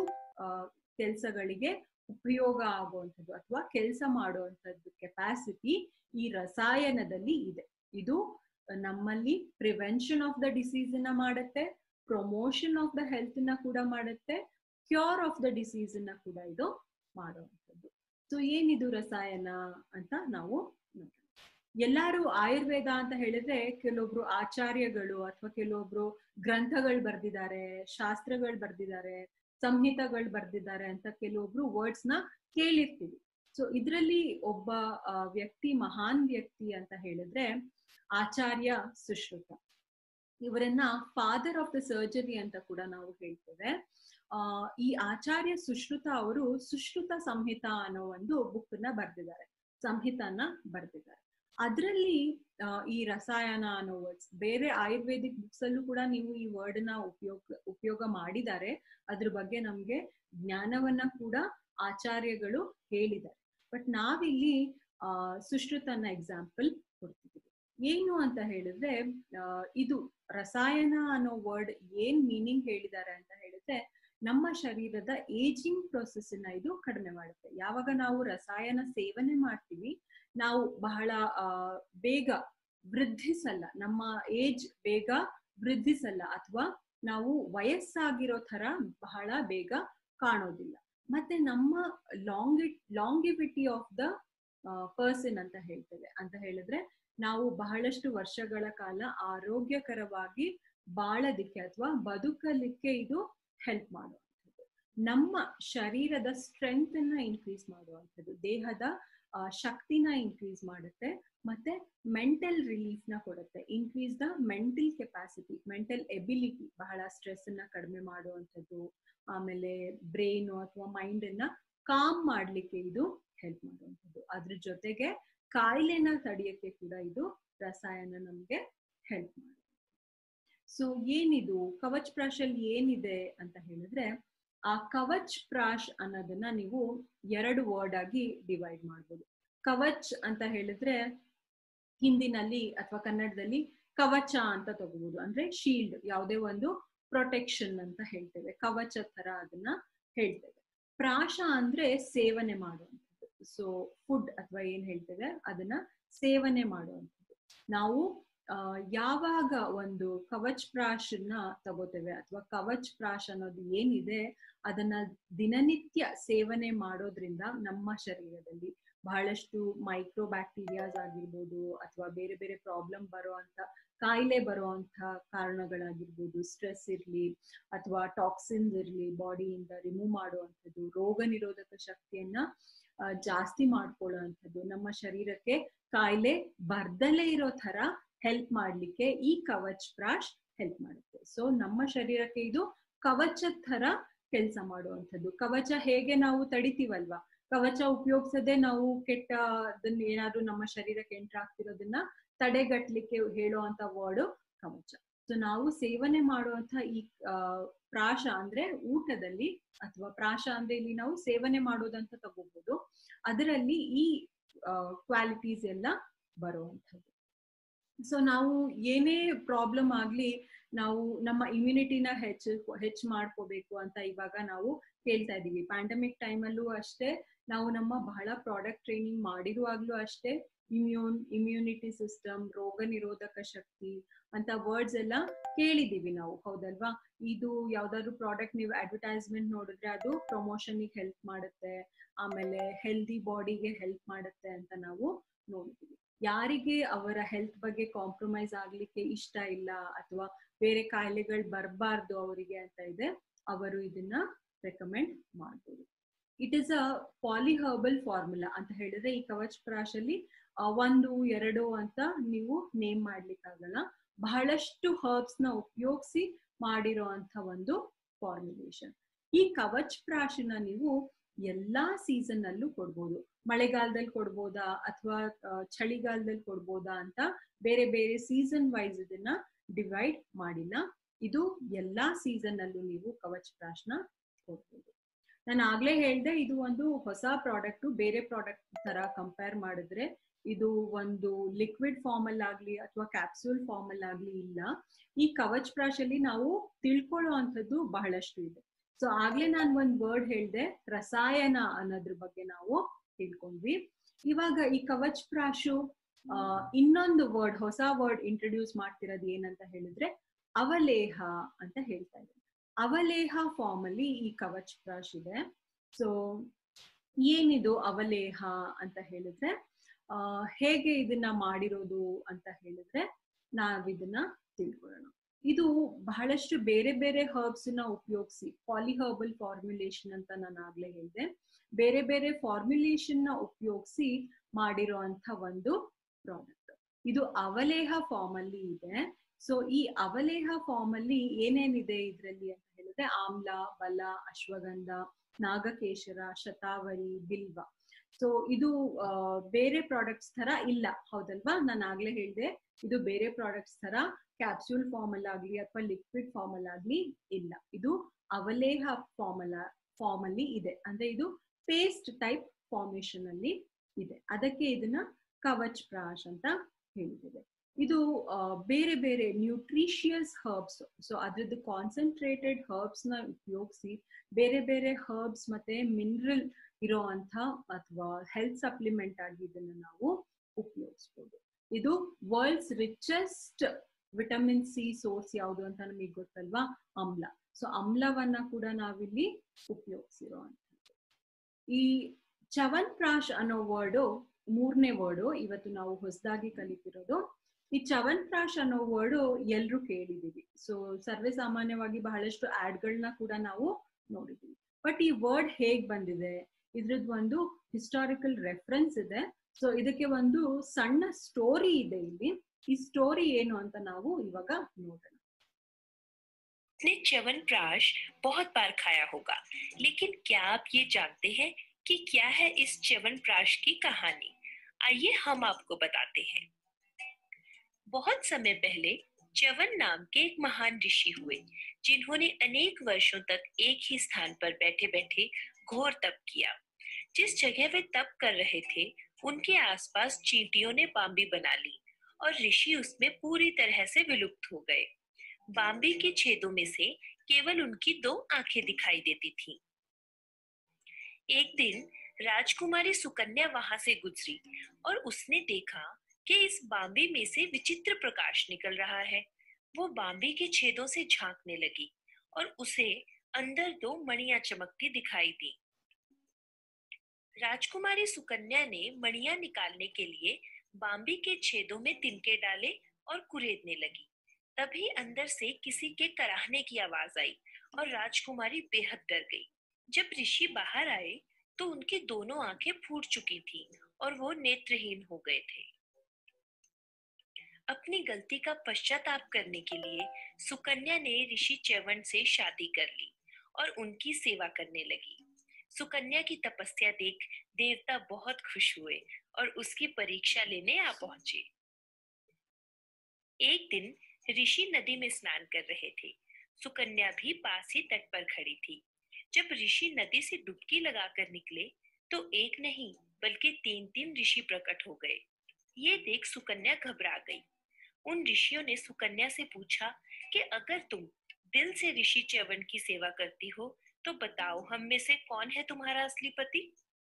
ಕೆಲಸಗಳಿಗೆ ಉಪಯೋಗ ಆಗುವಂಥದ್ದು ಅಥವಾ ಕೆಲಸ ಮಾಡುವಂಥದ್ದು ಕೆಪಾಸಿಟಿ ಈ ರಸಾಯನದಲ್ಲಿ ಇದೆ ಇದು ನಮ್ಮಲ್ಲಿ ಪ್ರಿವೆನ್ಷನ್ ಆಫ್ ದ ಡಿಸೀಸ್ ನ ಮಾಡುತ್ತೆ ಪ್ರಮೋಷನ್ ಆಫ್ ದ ಹೆಲ್ತ್ ನ ಕೂಡ ಮಾಡುತ್ತೆ ಕ್ಯೂರ್ ಆಫ್ ದ ಡಿಸೀಸ್ ನ ಕೂಡ ಇದು ಮಾಡುವಂಥದ್ದು ಸೊ ಏನಿದು ರಸಾಯನ ಅಂತ ನಾವು ನೋಡೋಣ ಎಲ್ಲಾರು ಆಯುರ್ವೇದ ಅಂತ ಹೇಳಿದ್ರೆ ಕೆಲವೊಬ್ರು ಆಚಾರ್ಯಗಳು ಅಥವಾ ಕೆಲವೊಬ್ರು ಗ್ರಂಥಗಳು ಬರ್ದಿದ್ದಾರೆ ಶಾಸ್ತ್ರಗಳು ಬರ್ದಿದ್ದಾರೆ ಸಂಹಿತಗಳು ಬರ್ದಿದ್ದಾರೆ ಅಂತ ಕೆಲವೊಬ್ರು ವರ್ಡ್ಸ್ ನ ಕೇಳಿರ್ತೀವಿ ಸೊ ಇದ್ರಲ್ಲಿ ಒಬ್ಬ ವ್ಯಕ್ತಿ ಮಹಾನ್ ವ್ಯಕ್ತಿ ಅಂತ ಹೇಳಿದ್ರೆ ಆಚಾರ್ಯ ಸುಶ್ರುತ ಇವರನ್ನ ಫಾದರ್ ಆಫ್ ದ ಸರ್ಜರಿ ಅಂತ ಕೂಡ ನಾವು ಹೇಳ್ತೇವೆ ಆ ಈ ಆಚಾರ್ಯ ಸುಶ್ರುತ ಅವರು ಸುಶ್ರುತ ಸಂಹಿತ ಅನ್ನೋ ಒಂದು ಬುಕ್ ನ ಬರ್ದಿದ್ದಾರೆ ಸಂಹಿತನ ಬರ್ದಿದ್ದಾರೆ ಅದರಲ್ಲಿ ಈ ರಸಾಯನ ಅನ್ನೋ ವರ್ಡ್ಸ್ ಬೇರೆ ಆಯುರ್ವೇದಿಕ್ ಬುಕ್ಸ್ ಅಲ್ಲೂ ಕೂಡ ನೀವು ಈ ವರ್ಡ್ ನ ಉಪಯೋಗ ಉಪಯೋಗ ಮಾಡಿದ್ದಾರೆ ಅದ್ರ ಬಗ್ಗೆ ನಮ್ಗೆ ಜ್ಞಾನವನ್ನ ಕೂಡ ಆಚಾರ್ಯಗಳು ಹೇಳಿದ್ದಾರೆ ಬಟ್ ನಾವಿಲ್ಲಿ ಆ ಸುಶ್ರುತನ ಎಕ್ಸಾಂಪಲ್ ಕೊಡ್ತಿದ್ದೀವಿ ಏನು ಅಂತ ಹೇಳಿದ್ರೆ ಇದು ರಸಾಯನ ಅನ್ನೋ ವರ್ಡ್ ಏನ್ ಮೀನಿಂಗ್ ಹೇಳಿದ್ದಾರೆ ಅಂತ ಹೇಳಿದ್ರೆ ನಮ್ಮ ಶರೀರದ ಏಜಿಂಗ್ ಪ್ರೊಸೆಸ್ ನ ಇದು ಕಡಿಮೆ ಮಾಡುತ್ತೆ ಯಾವಾಗ ನಾವು ರಸಾಯನ ಸೇವನೆ ಮಾಡ್ತೀವಿ ನಾವು ಬಹಳ ಬೇಗ ವೃದ್ಧಿಸಲ್ಲ ನಮ್ಮ ಏಜ್ ಬೇಗ ವೃದ್ಧಿಸಲ್ಲ ಅಥವಾ ನಾವು ವಯಸ್ಸಾಗಿರೋ ತರ ಬಹಳ ಬೇಗ ಕಾಣೋದಿಲ್ಲ ಮತ್ತೆ ನಮ್ಮ ಲಾಂಗಿ ಲಾಂಗಿವಿಟಿ ಆಫ್ ದ ಪರ್ಸನ್ ಅಂತ ಹೇಳ್ತೇವೆ ಅಂತ ಹೇಳಿದ್ರೆ ನಾವು ಬಹಳಷ್ಟು ವರ್ಷಗಳ ಕಾಲ ಆರೋಗ್ಯಕರವಾಗಿ ಬಾಳದಿಕ್ಕೆ ಅಥವಾ ಬದುಕಲಿಕ್ಕೆ ಇದು ಹೆಲ್ಪ್ ಮಾಡುವಂಥದ್ದು ನಮ್ಮ ಶರೀರದ ಸ್ಟ್ರೆಂತ್ ಅನ್ನ ಇನ್ಕ್ರೀಸ್ ಮಾಡುವಂಥದ್ದು ದೇಹದ ಶಕ್ತಿನ ಇನ್ಕ್ರೀಸ್ ಮಾಡುತ್ತೆ ಮತ್ತೆ ಮೆಂಟಲ್ ರಿಲೀಫ್ ನ ಕೊಡುತ್ತೆ increase the mental capacity mental ability ಬಹಳ ಸ್ಟ್ರೆಸ್ ಅನ್ನ ಕಡಿಮೆ ಮಾಡುವಂಥದ್ದು ಆಮೇಲೆ ಬ್ರೈನ್ ಅಥವಾ ಮೈಂಡ್ ಅನ್ನ ಕಾಮ್ ಮಾಡ್ಲಿಕ್ಕೆ ಇದು ಹೆಲ್ಪ್ ಮಾಡುವಂಥದ್ದು ಅದ್ರ ಜೊತೆಗೆ ಕಾಯಿಲೆನ ತಡೆಯಕ್ಕೆ ಕೂಡ ಇದು ರಸಾಯನ ನಮ್ಗೆ ಹೆಲ್ಪ್ ಮಾಡುತ್ತೆ ಸೊ ಏನಿದು ಕವಚ್ ಪ್ರಾಶ್ ಅಲ್ಲಿ ಏನಿದೆ ಅಂತ ಹೇಳಿದ್ರೆ ಆ ಕವಚ್ ಪ್ರಾಶ್ ಅನ್ನೋದನ್ನ ನೀವು ಎರಡು ವರ್ಡ್ ಆಗಿ ಡಿವೈಡ್ ಮಾಡ್ಬೋದು ಕವಚ್ ಅಂತ ಹೇಳಿದ್ರೆ ಹಿಂದಿನಲ್ಲಿ ಅಥವಾ ಕನ್ನಡದಲ್ಲಿ ಕವಚ ಅಂತ ತಗೋಬಹುದು ಅಂದ್ರೆ ಶೀಲ್ಡ್ ಯಾವುದೇ ಒಂದು ಪ್ರೊಟೆಕ್ಷನ್ ಅಂತ ಹೇಳ್ತೇವೆ ಕವಚ ತರ ಅದನ್ನ ಹೇಳ್ತೇವೆ ಪ್ರಾಶ ಅಂದ್ರೆ ಸೇವನೆ ಮಾಡುವಂಥದ್ದು ಸೊ ಫುಡ್ ಅಥವಾ ಏನ್ ಹೇಳ್ತೇವೆ ಅದನ್ನ ಸೇವನೆ ಮಾಡುವಂಥದ್ದು ನಾವು ಯಾವಾಗ ಒಂದು ಕವಚ್ ಪ್ರಾಶನ್ನ ತಗೋತೇವೆ ಅಥವಾ ಕವಚ್ ಪ್ರಾಶ್ ಅನ್ನೋದು ಏನಿದೆ ಅದನ್ನ ದಿನನಿತ್ಯ ಸೇವನೆ ಮಾಡೋದ್ರಿಂದ ನಮ್ಮ ಶರೀರದಲ್ಲಿ ಬಹಳಷ್ಟು ಮೈಕ್ರೋ ಬ್ಯಾಕ್ಟೀರಿಯಾಸ್ ಆಗಿರ್ಬೋದು ಅಥವಾ ಬೇರೆ ಬೇರೆ ಪ್ರಾಬ್ಲಮ್ ಬರುವಂತ ಕಾಯಿಲೆ ಬರುವಂತ ಕಾರಣಗಳಾಗಿರ್ಬೋದು ಸ್ಟ್ರೆಸ್ ಇರ್ಲಿ ಅಥವಾ ಟಾಕ್ಸಿನ್ಸ್ ಇರ್ಲಿ ಬಾಡಿಯಿಂದ ರಿಮೂವ್ ಮಾಡುವಂಥದ್ದು ರೋಗ ನಿರೋಧಕ ಶಕ್ತಿಯನ್ನ ಜಾಸ್ತಿ ಮಾಡ್ಕೊಳ್ಳುವಂಥದ್ದು ನಮ್ಮ ಶರೀರಕ್ಕೆ ಕಾಯಿಲೆ ಬರ್ದಲೇ ಇರೋ ತರ ಹೆಲ್ಪ್ ಮಾಡ್ಲಿಕ್ಕೆ ಈ ಕವಚ್ ಪ್ರಾಶ್ ಹೆಲ್ಪ್ ಮಾಡುತ್ತೆ ಸೊ ನಮ್ಮ ಶರೀರಕ್ಕೆ ಇದು ಕವಚದ ತರ ಕೆಲಸ ಮಾಡುವಂಥದ್ದು ಕವಚ ಹೇಗೆ ನಾವು ತಡಿತೀವಲ್ವಾ ಕವಚ ಉಪಯೋಗಿಸದೆ ನಾವು ಕೆಟ್ಟ ಅದನ್ನ ಏನಾದ್ರು ನಮ್ಮ ಶರೀರಕ್ಕೆ ಎಂಟರ್ ಆಗ್ತಿರೋದನ್ನ ತಡೆಗಟ್ಲಿಕ್ಕೆ ಹೇಳುವಂತ ವರ್ಡ್ ಕವಚ ಸೊ ನಾವು ಸೇವನೆ ಮಾಡುವಂತ ಈ ಪ್ರಾಶ ಅಂದ್ರೆ ಊಟದಲ್ಲಿ ಅಥವಾ ಪ್ರಾಶ ಅಂದ್ರೆ ಇಲ್ಲಿ ನಾವು ಸೇವನೆ ಮಾಡೋದಂತ ತಗೋಬಹುದು ಅದರಲ್ಲಿ ಈ ಕ್ವಾಲಿಟೀಸ್ ಎಲ್ಲ ಬರುವಂಥದ್ದು ಸೊ ನಾವು ಏನೇ ಪ್ರಾಬ್ಲಮ್ ಆಗ್ಲಿ ನಾವು ನಮ್ಮ ಇಮ್ಯುನಿಟಿನ ಹೆಚ್ಚು ಹೆಚ್ಚು ಮಾಡ್ಕೋಬೇಕು ಅಂತ ಇವಾಗ ನಾವು ಹೇಳ್ತಾ ಇದೀವಿ ಪ್ಯಾಂಡಮಿಕ್ ಟೈಮಲ್ಲೂ ಅಷ್ಟೇ ನಾವು ನಮ್ಮ ಬಹಳ ಪ್ರಾಡಕ್ಟ್ ಟ್ರೈನಿಂಗ್ ಮಾಡಿರುವಾಗ್ಲೂ ಅಷ್ಟೇ ಇಮ್ಯೂನ್ ಇಮ್ಯುನಿಟಿ ಸಿಸ್ಟಮ್ ರೋಗ ನಿರೋಧಕ ಶಕ್ತಿ ಅಂತ ವರ್ಡ್ಸ್ ಎಲ್ಲ ಕೇಳಿದೀವಿ ನಾವು ಹೌದಲ್ವಾ ಇದು ಯಾವ್ದಾದ್ರು ಪ್ರಾಡಕ್ಟ್ ನೀವು ಅಡ್ವರ್ಟೈಸ್ಮೆಂಟ್ ನೋಡಿದ್ರೆ ಅದು ಪ್ರಮೋಷನ್ಗೆ ಹೆಲ್ಪ್ ಮಾಡುತ್ತೆ ಆಮೇಲೆ ಹೆಲ್ದಿ ಬಾಡಿಗೆ ಹೆಲ್ಪ್ ಮಾಡುತ್ತೆ ಅಂತ ನಾವು ನೋಡ್ತೀವಿ ಯಾರಿಗೆ ಅವರ ಹೆಲ್ತ್ ಬಗ್ಗೆ ಕಾಂಪ್ರಮೈಸ್ ಆಗ್ಲಿಕ್ಕೆ ಇಷ್ಟ ಇಲ್ಲ ಅಥವಾ ಬೇರೆ ಕಾಯಿಲೆಗಳು ಬರಬಾರ್ದು ಅವರಿಗೆ ಅಂತ ಇದೆ ಅವರು ಇದನ್ನ ರೆಕಮೆಂಡ್ ಮಾಡ್ಬೋದು it is a polyherbal formula ಅಂತ ಹೇಳಿದ್ರೆ ಈ ಕವಚ್ ಪ್ರಾಶ್ ಅಲ್ಲಿ ಒಂದು ಎರಡು ಅಂತ ನೀವು ನೇಮ್ ಮಾಡ್ಲಿಕ್ಕಾಗಲ್ಲ ಬಹಳಷ್ಟು ಹರ್ಬ್ಸ್ ನ ಉಪಯೋಗಿಸಿ ಮಾಡಿರೋ ಅಂತ ಒಂದು ಫಾರ್ಮುಲೇಷನ್ ಈ ಕವಚ್ ಪ್ರಾಶನ ನೀವು ಎಲ್ಲಾ ಸೀಸನ್ ಅಲ್ಲೂ ಕೊಡ್ಬೋದು ಮಳೆಗಾಲದಲ್ಲಿ ಕೊಡ್ಬೋದಾ ಅಥವಾ ಚಳಿಗಾಲದಲ್ಲಿ ಕೊಡ್ಬೋದಾ ಅಂತ ಬೇರೆ ಬೇರೆ ಸೀಸನ್ ವೈಸ್ ಇದನ್ನ ಡಿವೈಡ್ ಮಾಡಿಲ್ಲ ಇದು ಎಲ್ಲಾ ಸೀಸನ್ ಅಲ್ಲೂ ನೀವು ಕವಚ್ ಪ್ರಾಶ್ನ ಕೊಡ್ಬೋದು ನಾನು ಆಗ್ಲೇ ಹೇಳ್ದೆ ಇದು ಒಂದು ಹೊಸ ಪ್ರಾಡಕ್ಟ್ ಬೇರೆ ಪ್ರಾಡಕ್ಟ್ ತರ ಕಂಪೇರ್ ಮಾಡಿದ್ರೆ ಇದು ಒಂದು ಲಿಕ್ವಿಡ್ ಫಾರ್ಮ್ ಅಲ್ಲಿ ಆಗ್ಲಿ ಅಥವಾ ಕ್ಯಾಪ್ಸೂಲ್ ಫಾರ್ಮ್ ಅಲ್ಲಿ ಆಗ್ಲಿ ಇಲ್ಲ ಈ ಕವಚ್ ಪ್ರಾಶ್ ಅಲ್ಲಿ ನಾವು ತಿಳ್ಕೊಳ್ಳೋ ಅಂಥದ್ದು ಬಹಳಷ್ಟು ಇದೆ ಸೊ ಆಗ್ಲೇ ನಾನು ಒಂದ್ ವರ್ಡ್ ಹೇಳ್ದೆ ರಸಾಯನ ಅನ್ನೋದ್ರ ಬಗ್ಗೆ ನಾವು ತಿಳ್ಕೊಂಡ್ವಿ ಇವಾಗ ಈ ಕವಚ್ ಪ್ರಾಶು ಇನ್ನೊಂದು ವರ್ಡ್ ಹೊಸ ವರ್ಡ್ ಇಂಟ್ರೊಡ್ಯೂಸ್ ಮಾಡ್ತಿರೋದು ಏನಂತ ಹೇಳಿದ್ರೆ ಅವಲೇಹ ಅಂತ ಹೇಳ್ತಾ ಇದ್ದಾರೆ ಅವಲೇಹ ಫಾರ್ಮ್ ಅಲ್ಲಿ ಈ ಕವಚ್ ಪ್ರಾಶ್ ಇದೆ ಸೊ ಏನಿದು ಅವಲೇಹ ಅಂತ ಹೇಳಿದ್ರೆ ಆ ಹೇಗೆ ಇದನ್ನ ಮಾಡಿರೋದು ಅಂತ ಹೇಳಿದ್ರೆ ನಾವಿದನ್ನ ತಿಳ್ಕೊಳ್ಳೋಣ ಇದು ಬಹಳಷ್ಟು ಬೇರೆ ಬೇರೆ ಹರ್ಬ್ಸ್ ನ ಉಪಯೋಗಿಸಿ ಪಾಲಿಹರ್ಬಲ್ ಫಾರ್ಮ್ಯುಲೇಷನ್ ಅಂತ ನಾನು ಆಗ್ಲೇ ಹೇಳಿದೆ ಬೇರೆ ಬೇರೆ ಫಾರ್ಮ್ಯುಲೇಷನ್ ನ ಉಪಯೋಗಿಸಿ ಮಾಡಿರೋ ಅಂತ ಒಂದು ಪ್ರಾಡಕ್ಟ್ ಇದು ಅವಲೇಹ ಫಾರ್ಮ್ ಅಲ್ಲಿ ಇದೆ ಸೊ ಈ ಅವಲೇಹ ಫಾರ್ಮ್ ಅಲ್ಲಿ ಏನೇನಿದೆ ಇದರಲ್ಲಿ ಅಂತ ಹೇಳಿದ್ರೆ ಆಮ್ಲ ಬಲ ಅಶ್ವಗಂಧ ನಾಗಕೇಶರ ಶತಾವರಿ ಬಿಲ್ವ ಸೊ ಇದು ಬೇರೆ ಪ್ರಾಡಕ್ಟ್ಸ್ ತರ ಇಲ್ಲ ಹೌದಲ್ವಾ ನಾನು ಆಗ್ಲೇ ಹೇಳಿದೆ ಇದು ಬೇರೆ ಪ್ರಾಡಕ್ಟ್ಸ್ ತರ ಕ್ಯಾಪ್ಸೂಲ್ ಫಾರ್ಮ್ ಅಲ್ಲಾಗ್ಲಿ ಅಥವಾ ಲಿಕ್ವಿಡ್ ಫಾರ್ಮ್ ಅಲ್ಲಾಗ್ಲಿ ಇಲ್ಲ ಇದು ಅವಲೇಹ ಫಾರ್ಮ್ ಅಲ್ಲ ಫಾರ್ಮ್ ಅಲ್ಲಿ ಇದೆ ಅಂದ್ರೆ ಇದು ಪೇಸ್ಟ್ ಟೈಪ್ ಫಾರ್ಮೇಶನ್ ಅಲ್ಲಿ ಇದೆ ಅದಕ್ಕೆ ಇದನ್ನ ಕವಚ್ ಪ್ರಾಶ್ ಅಂತ ಹೇಳ್ತಿದೆ ಇದು ಬೇರೆ ಬೇರೆ ನ್ಯೂಟ್ರಿಷಿಯಸ್ ಹರ್ಬ್ಸ್ ಸೊ ಅದ್ರದ್ದು ಕಾನ್ಸಂಟ್ರೇಟೆಡ್ ಹರ್ಬ್ಸ್ ನ ಉಪಯೋಗಿಸಿ ಬೇರೆ ಬೇರೆ ಹರ್ಬ್ಸ್ ಮತ್ತೆ ಮಿನರಲ್ ಇರೋ ಅಂತ ಅಥವಾ ಹೆಲ್ತ್ ಸಪ್ಲಿಮೆಂಟ್ ಆಗಿ ಇದನ್ನ ನಾವು ಉಪಯೋಗಿಸ್ಬೋದು ಇದು world's richest vitamin C source ಯಾವುದು ಅಂತ ನಮಗೆ ಗೊತ್ತಲ್ವಾ ಅಮ್ಲ ಸೊ ಅಮ್ಲವನ್ನ ಕೂಡ ನಾವಿಲ್ಲಿ ಉಪಯೋಗಿಸಿರೋ ಅಂಥದ್ದು ಈ ಚವನ್ ಪ್ರಾಶ್ ಅನ್ನೋ ವರ್ಡು ಮೂರನೇ ವರ್ಡು ಇವತ್ತು ನಾವು ಹೊಸದಾಗಿ ಕಲಿತಿರೋದು ಈ ಚವನ್ ಪ್ರಾಶ್ ಅನ್ನೋ ವರ್ಡು ಎಲ್ರು ಕೇಳಿದೀವಿ ಸೊ ಸರ್ವೇ ಸಾಮಾನ್ಯವಾಗಿ ಬಹಳಷ್ಟು ಆಡ್ಗಳನ್ನ ಕೂಡ ನಾವು ನೋಡಿದೀವಿ ಬಟ್ ಈ ವರ್ಡ್ ಹೇಗ್ ಬಂದಿದೆ ಇದ್ರದ್ದು ಒಂದು ಹಿಸ್ಟಾರಿಕಲ್ ರೆಫರೆನ್ಸ್ ಇದೆ ಸೊ ಇದಕ್ಕೆ ಒಂದು ಸಣ್ಣ ಸ್ಟೋರಿ ಇದೆ ಇಲ್ಲಿ ಈ ಸ್ಟೋರಿ ಏನು ಅಂತ ನಾವು ಇವಾಗ ನೋಡೋಣ आपने च्यवनप्राश बहुत बार खाया होगा लेकिन क्या आप ये जानते हैं कि क्या है इस च्यवनप्राश की कहानी आइए हम आपको बताते हैं बहुत समय पहले च्यवन नाम के एक महान ऋषि हुए जिन्होंने अनेक वर्षों तक एक ही स्थान पर बैठे बैठे घोर तप किया जिस जगह वे तप कर रहे थे उनके आसपास चींटियों ने बाम्बी बना ली और ऋषि उसमें पूरी तरह से विलुप्त हो गए बाम्बी के छेदों में से केवल उनकी दो आंखें दिखाई देती थीं। एक दिन राजकुमारी सुकन्या वहां से गुजरी और उसने देखा कि इस बाम्बी में से विचित्र प्रकाश निकल रहा है वो बाम्बी के छेदों से झांकने लगी और उसे अंदर दो मणियां चमकती दिखाई दी राजकुमारी सुकन्या ने मणियां निकालने के लिए बाम्बी के छेदों में तिनके डाले और कुरेदने लगी तभी अंदर से किसी के कराहने की आवाज आई और राजकुमारी बेहद डर गई जब ऋषि बाहर आए तो उनकी दोनों आंखें फूट चुकी थीं और वो नेत्रहीन हो गए थे अपनी गलती का पश्चाताप करने के लिए सुकन्या ने ऋषि च्यवन से शादी कर ली और उनकी सेवा करने लगी सुकन्या की तपस्या देख देवता बहुत खुश हुए और उसकी परीक्षा लेने आ पहुंचे एक दिन ऋषि नदी में स्नान कर रहे थे सुकन्या भी पास ही तट पर खड़ी थी जब ऋषि नदी से डुबकी लगाकर निकले तो एक नहीं बल्कि तीन तीन ऋषि प्रकट हो गए ये देख सुकन्या घबरा गई उन ऋषियों ने सुकन्या से पूछा कि अगर तुम दिल से ऋषि च्यवन की सेवा करती हो तो बताओ हम में से कौन है तुम्हारा असली पति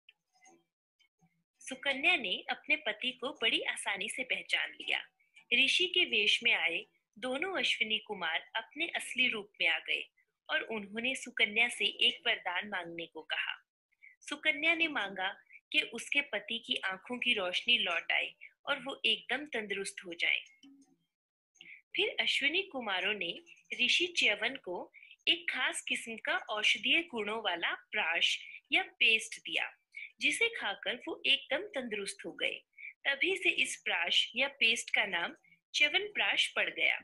सुकन्या ने अपने पति को बड़ी आसानी से पहचान लिया ऋषि के वेश में आए दोनों अश्विनी कुमार अपने असली रूप में आ गए और उन्होंने सुकन्या से एक वरदान मांगने को कहा सुकन्या ने मांगा कि उसके पति की आंखों की रोशनी लौट आए और वो एकदम तंदुरुस्त हो जाए फिर अश्विनी कुमारों ने ऋषि च्यवन को एक खास किस्म का औषधीय गुणों वाला प्राश या पेस्ट दिया जिसे खाकर वो एकदम तंदुरुस्त हो गए तभी से इस प्राश या पेस्ट का नाम च्यवन प्राश पड़ गया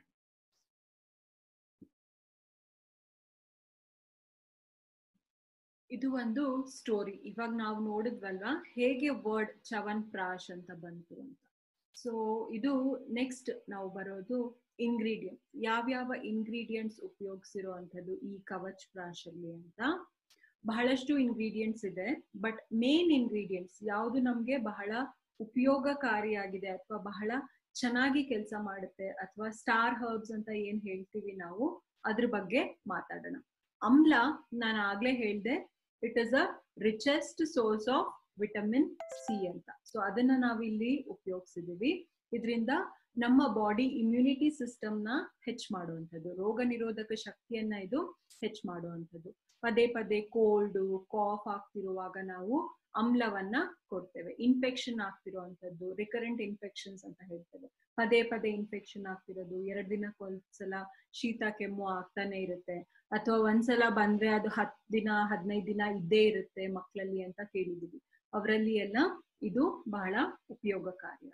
ಇದು ಒಂದು ಸ್ಟೋರಿ ಇವಾಗ ನಾವು ನೋಡಿದ್ವಲ್ವಾ ಹೇಗೆ ವರ್ಡ್ ಚವನ್ ಪ್ರಾಶ್ ಅಂತ ಬಂತು ಅಂತ ಸೊ ಇದು ನೆಕ್ಸ್ಟ್ ನಾವು ಬರೋದು ಇಂಗ್ರೀಡಿಯಂಟ್ ಯಾವ್ಯಾವ ಇಂಗ್ರೀಡಿಯೆಂಟ್ಸ್ ಉಪಯೋಗಿಸಿರೋ ಅಂಥದ್ದು ಈ ಕವಚ್ ಪ್ರಾಶ್ ಅಲ್ಲಿ ಅಂತ ಬಹಳಷ್ಟು ಇಂಗ್ರೀಡಿಯೆಂಟ್ಸ್ ಇದೆ ಬಟ್ ಮೇನ್ ಇಂಗ್ರೀಡಿಯೆಂಟ್ಸ್ ಯಾವುದು ನಮ್ಗೆ ಬಹಳ ಉಪಯೋಗಕಾರಿಯಾಗಿದೆ ಅಥವಾ ಬಹಳ ಚೆನ್ನಾಗಿ ಕೆಲಸ ಮಾಡುತ್ತೆ ಅಥವಾ ಸ್ಟಾರ್ ಹರ್ಬ್ಸ್ ಅಂತ ಏನ್ ಹೇಳ್ತೀವಿ ನಾವು ಅದ್ರ ಬಗ್ಗೆ ಮಾತಾಡೋಣ ಅಮ್ಲ ನಾನು ಆಗ್ಲೇ ಹೇಳ್ದೆ it is a richest source of vitamin C ಅಂತ ಸೊ ಅದನ್ನ ನಾವಿಲ್ಲಿ ಉಪಯೋಗಿಸಿದೀವಿ ಇದರಿಂದ ನಮ್ಮ ಬಾಡಿ ಇಮ್ಯುನಿಟಿ ಸಿಸ್ಟಮ್ ನ ಹೆಚ್ಚು ಮಾಡುವಂಥದ್ದು ರೋಗ ನಿರೋಧಕ ಶಕ್ತಿಯನ್ನ ಇದು ಹೆಚ್ಚು ಮಾಡುವಂಥದ್ದು ಪದೇ ಪದೇ ಕೋಲ್ಡ್ ಕಾಫ್ ಆಗ್ತಿರುವಾಗ ನಾವು ಅಮ್ಲವನ್ನ ಕೊಡ್ತೇವೆ ಇನ್ಫೆಕ್ಷನ್ ಆಗ್ತಿರುವಂತದ್ದು ರಿಕರೆಂಟ್ ಇನ್ಫೆಕ್ಷನ್ಸ್ ಅಂತ ಹೇಳ್ತೇವೆ ಪದೇ ಪದೇ ಇನ್ಫೆಕ್ಷನ್ ಆಗ್ತಿರೋದು ಎರಡ್ ದಿನಕ್ಕೊಂದ್ಸಲ ಶೀತ ಕೆಮ್ಮು ಆಗ್ತಾನೆ ಇರುತ್ತೆ ಅಥವಾ ಒಂದ್ಸಲ ಬಂದ್ರೆ ಅದು ಹತ್ ದಿನ ಹದಿನೈದು ದಿನ ಇದ್ದೇ ಇರುತ್ತೆ ಮಕ್ಕಳಲ್ಲಿ ಅಂತ ಕೇಳಿದೀವಿ ಅವರಲ್ಲಿ ಎಲ್ಲ ಇದು ಬಹಳ ಉಪಯೋಗಕಾರಿ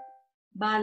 ಬಾಲ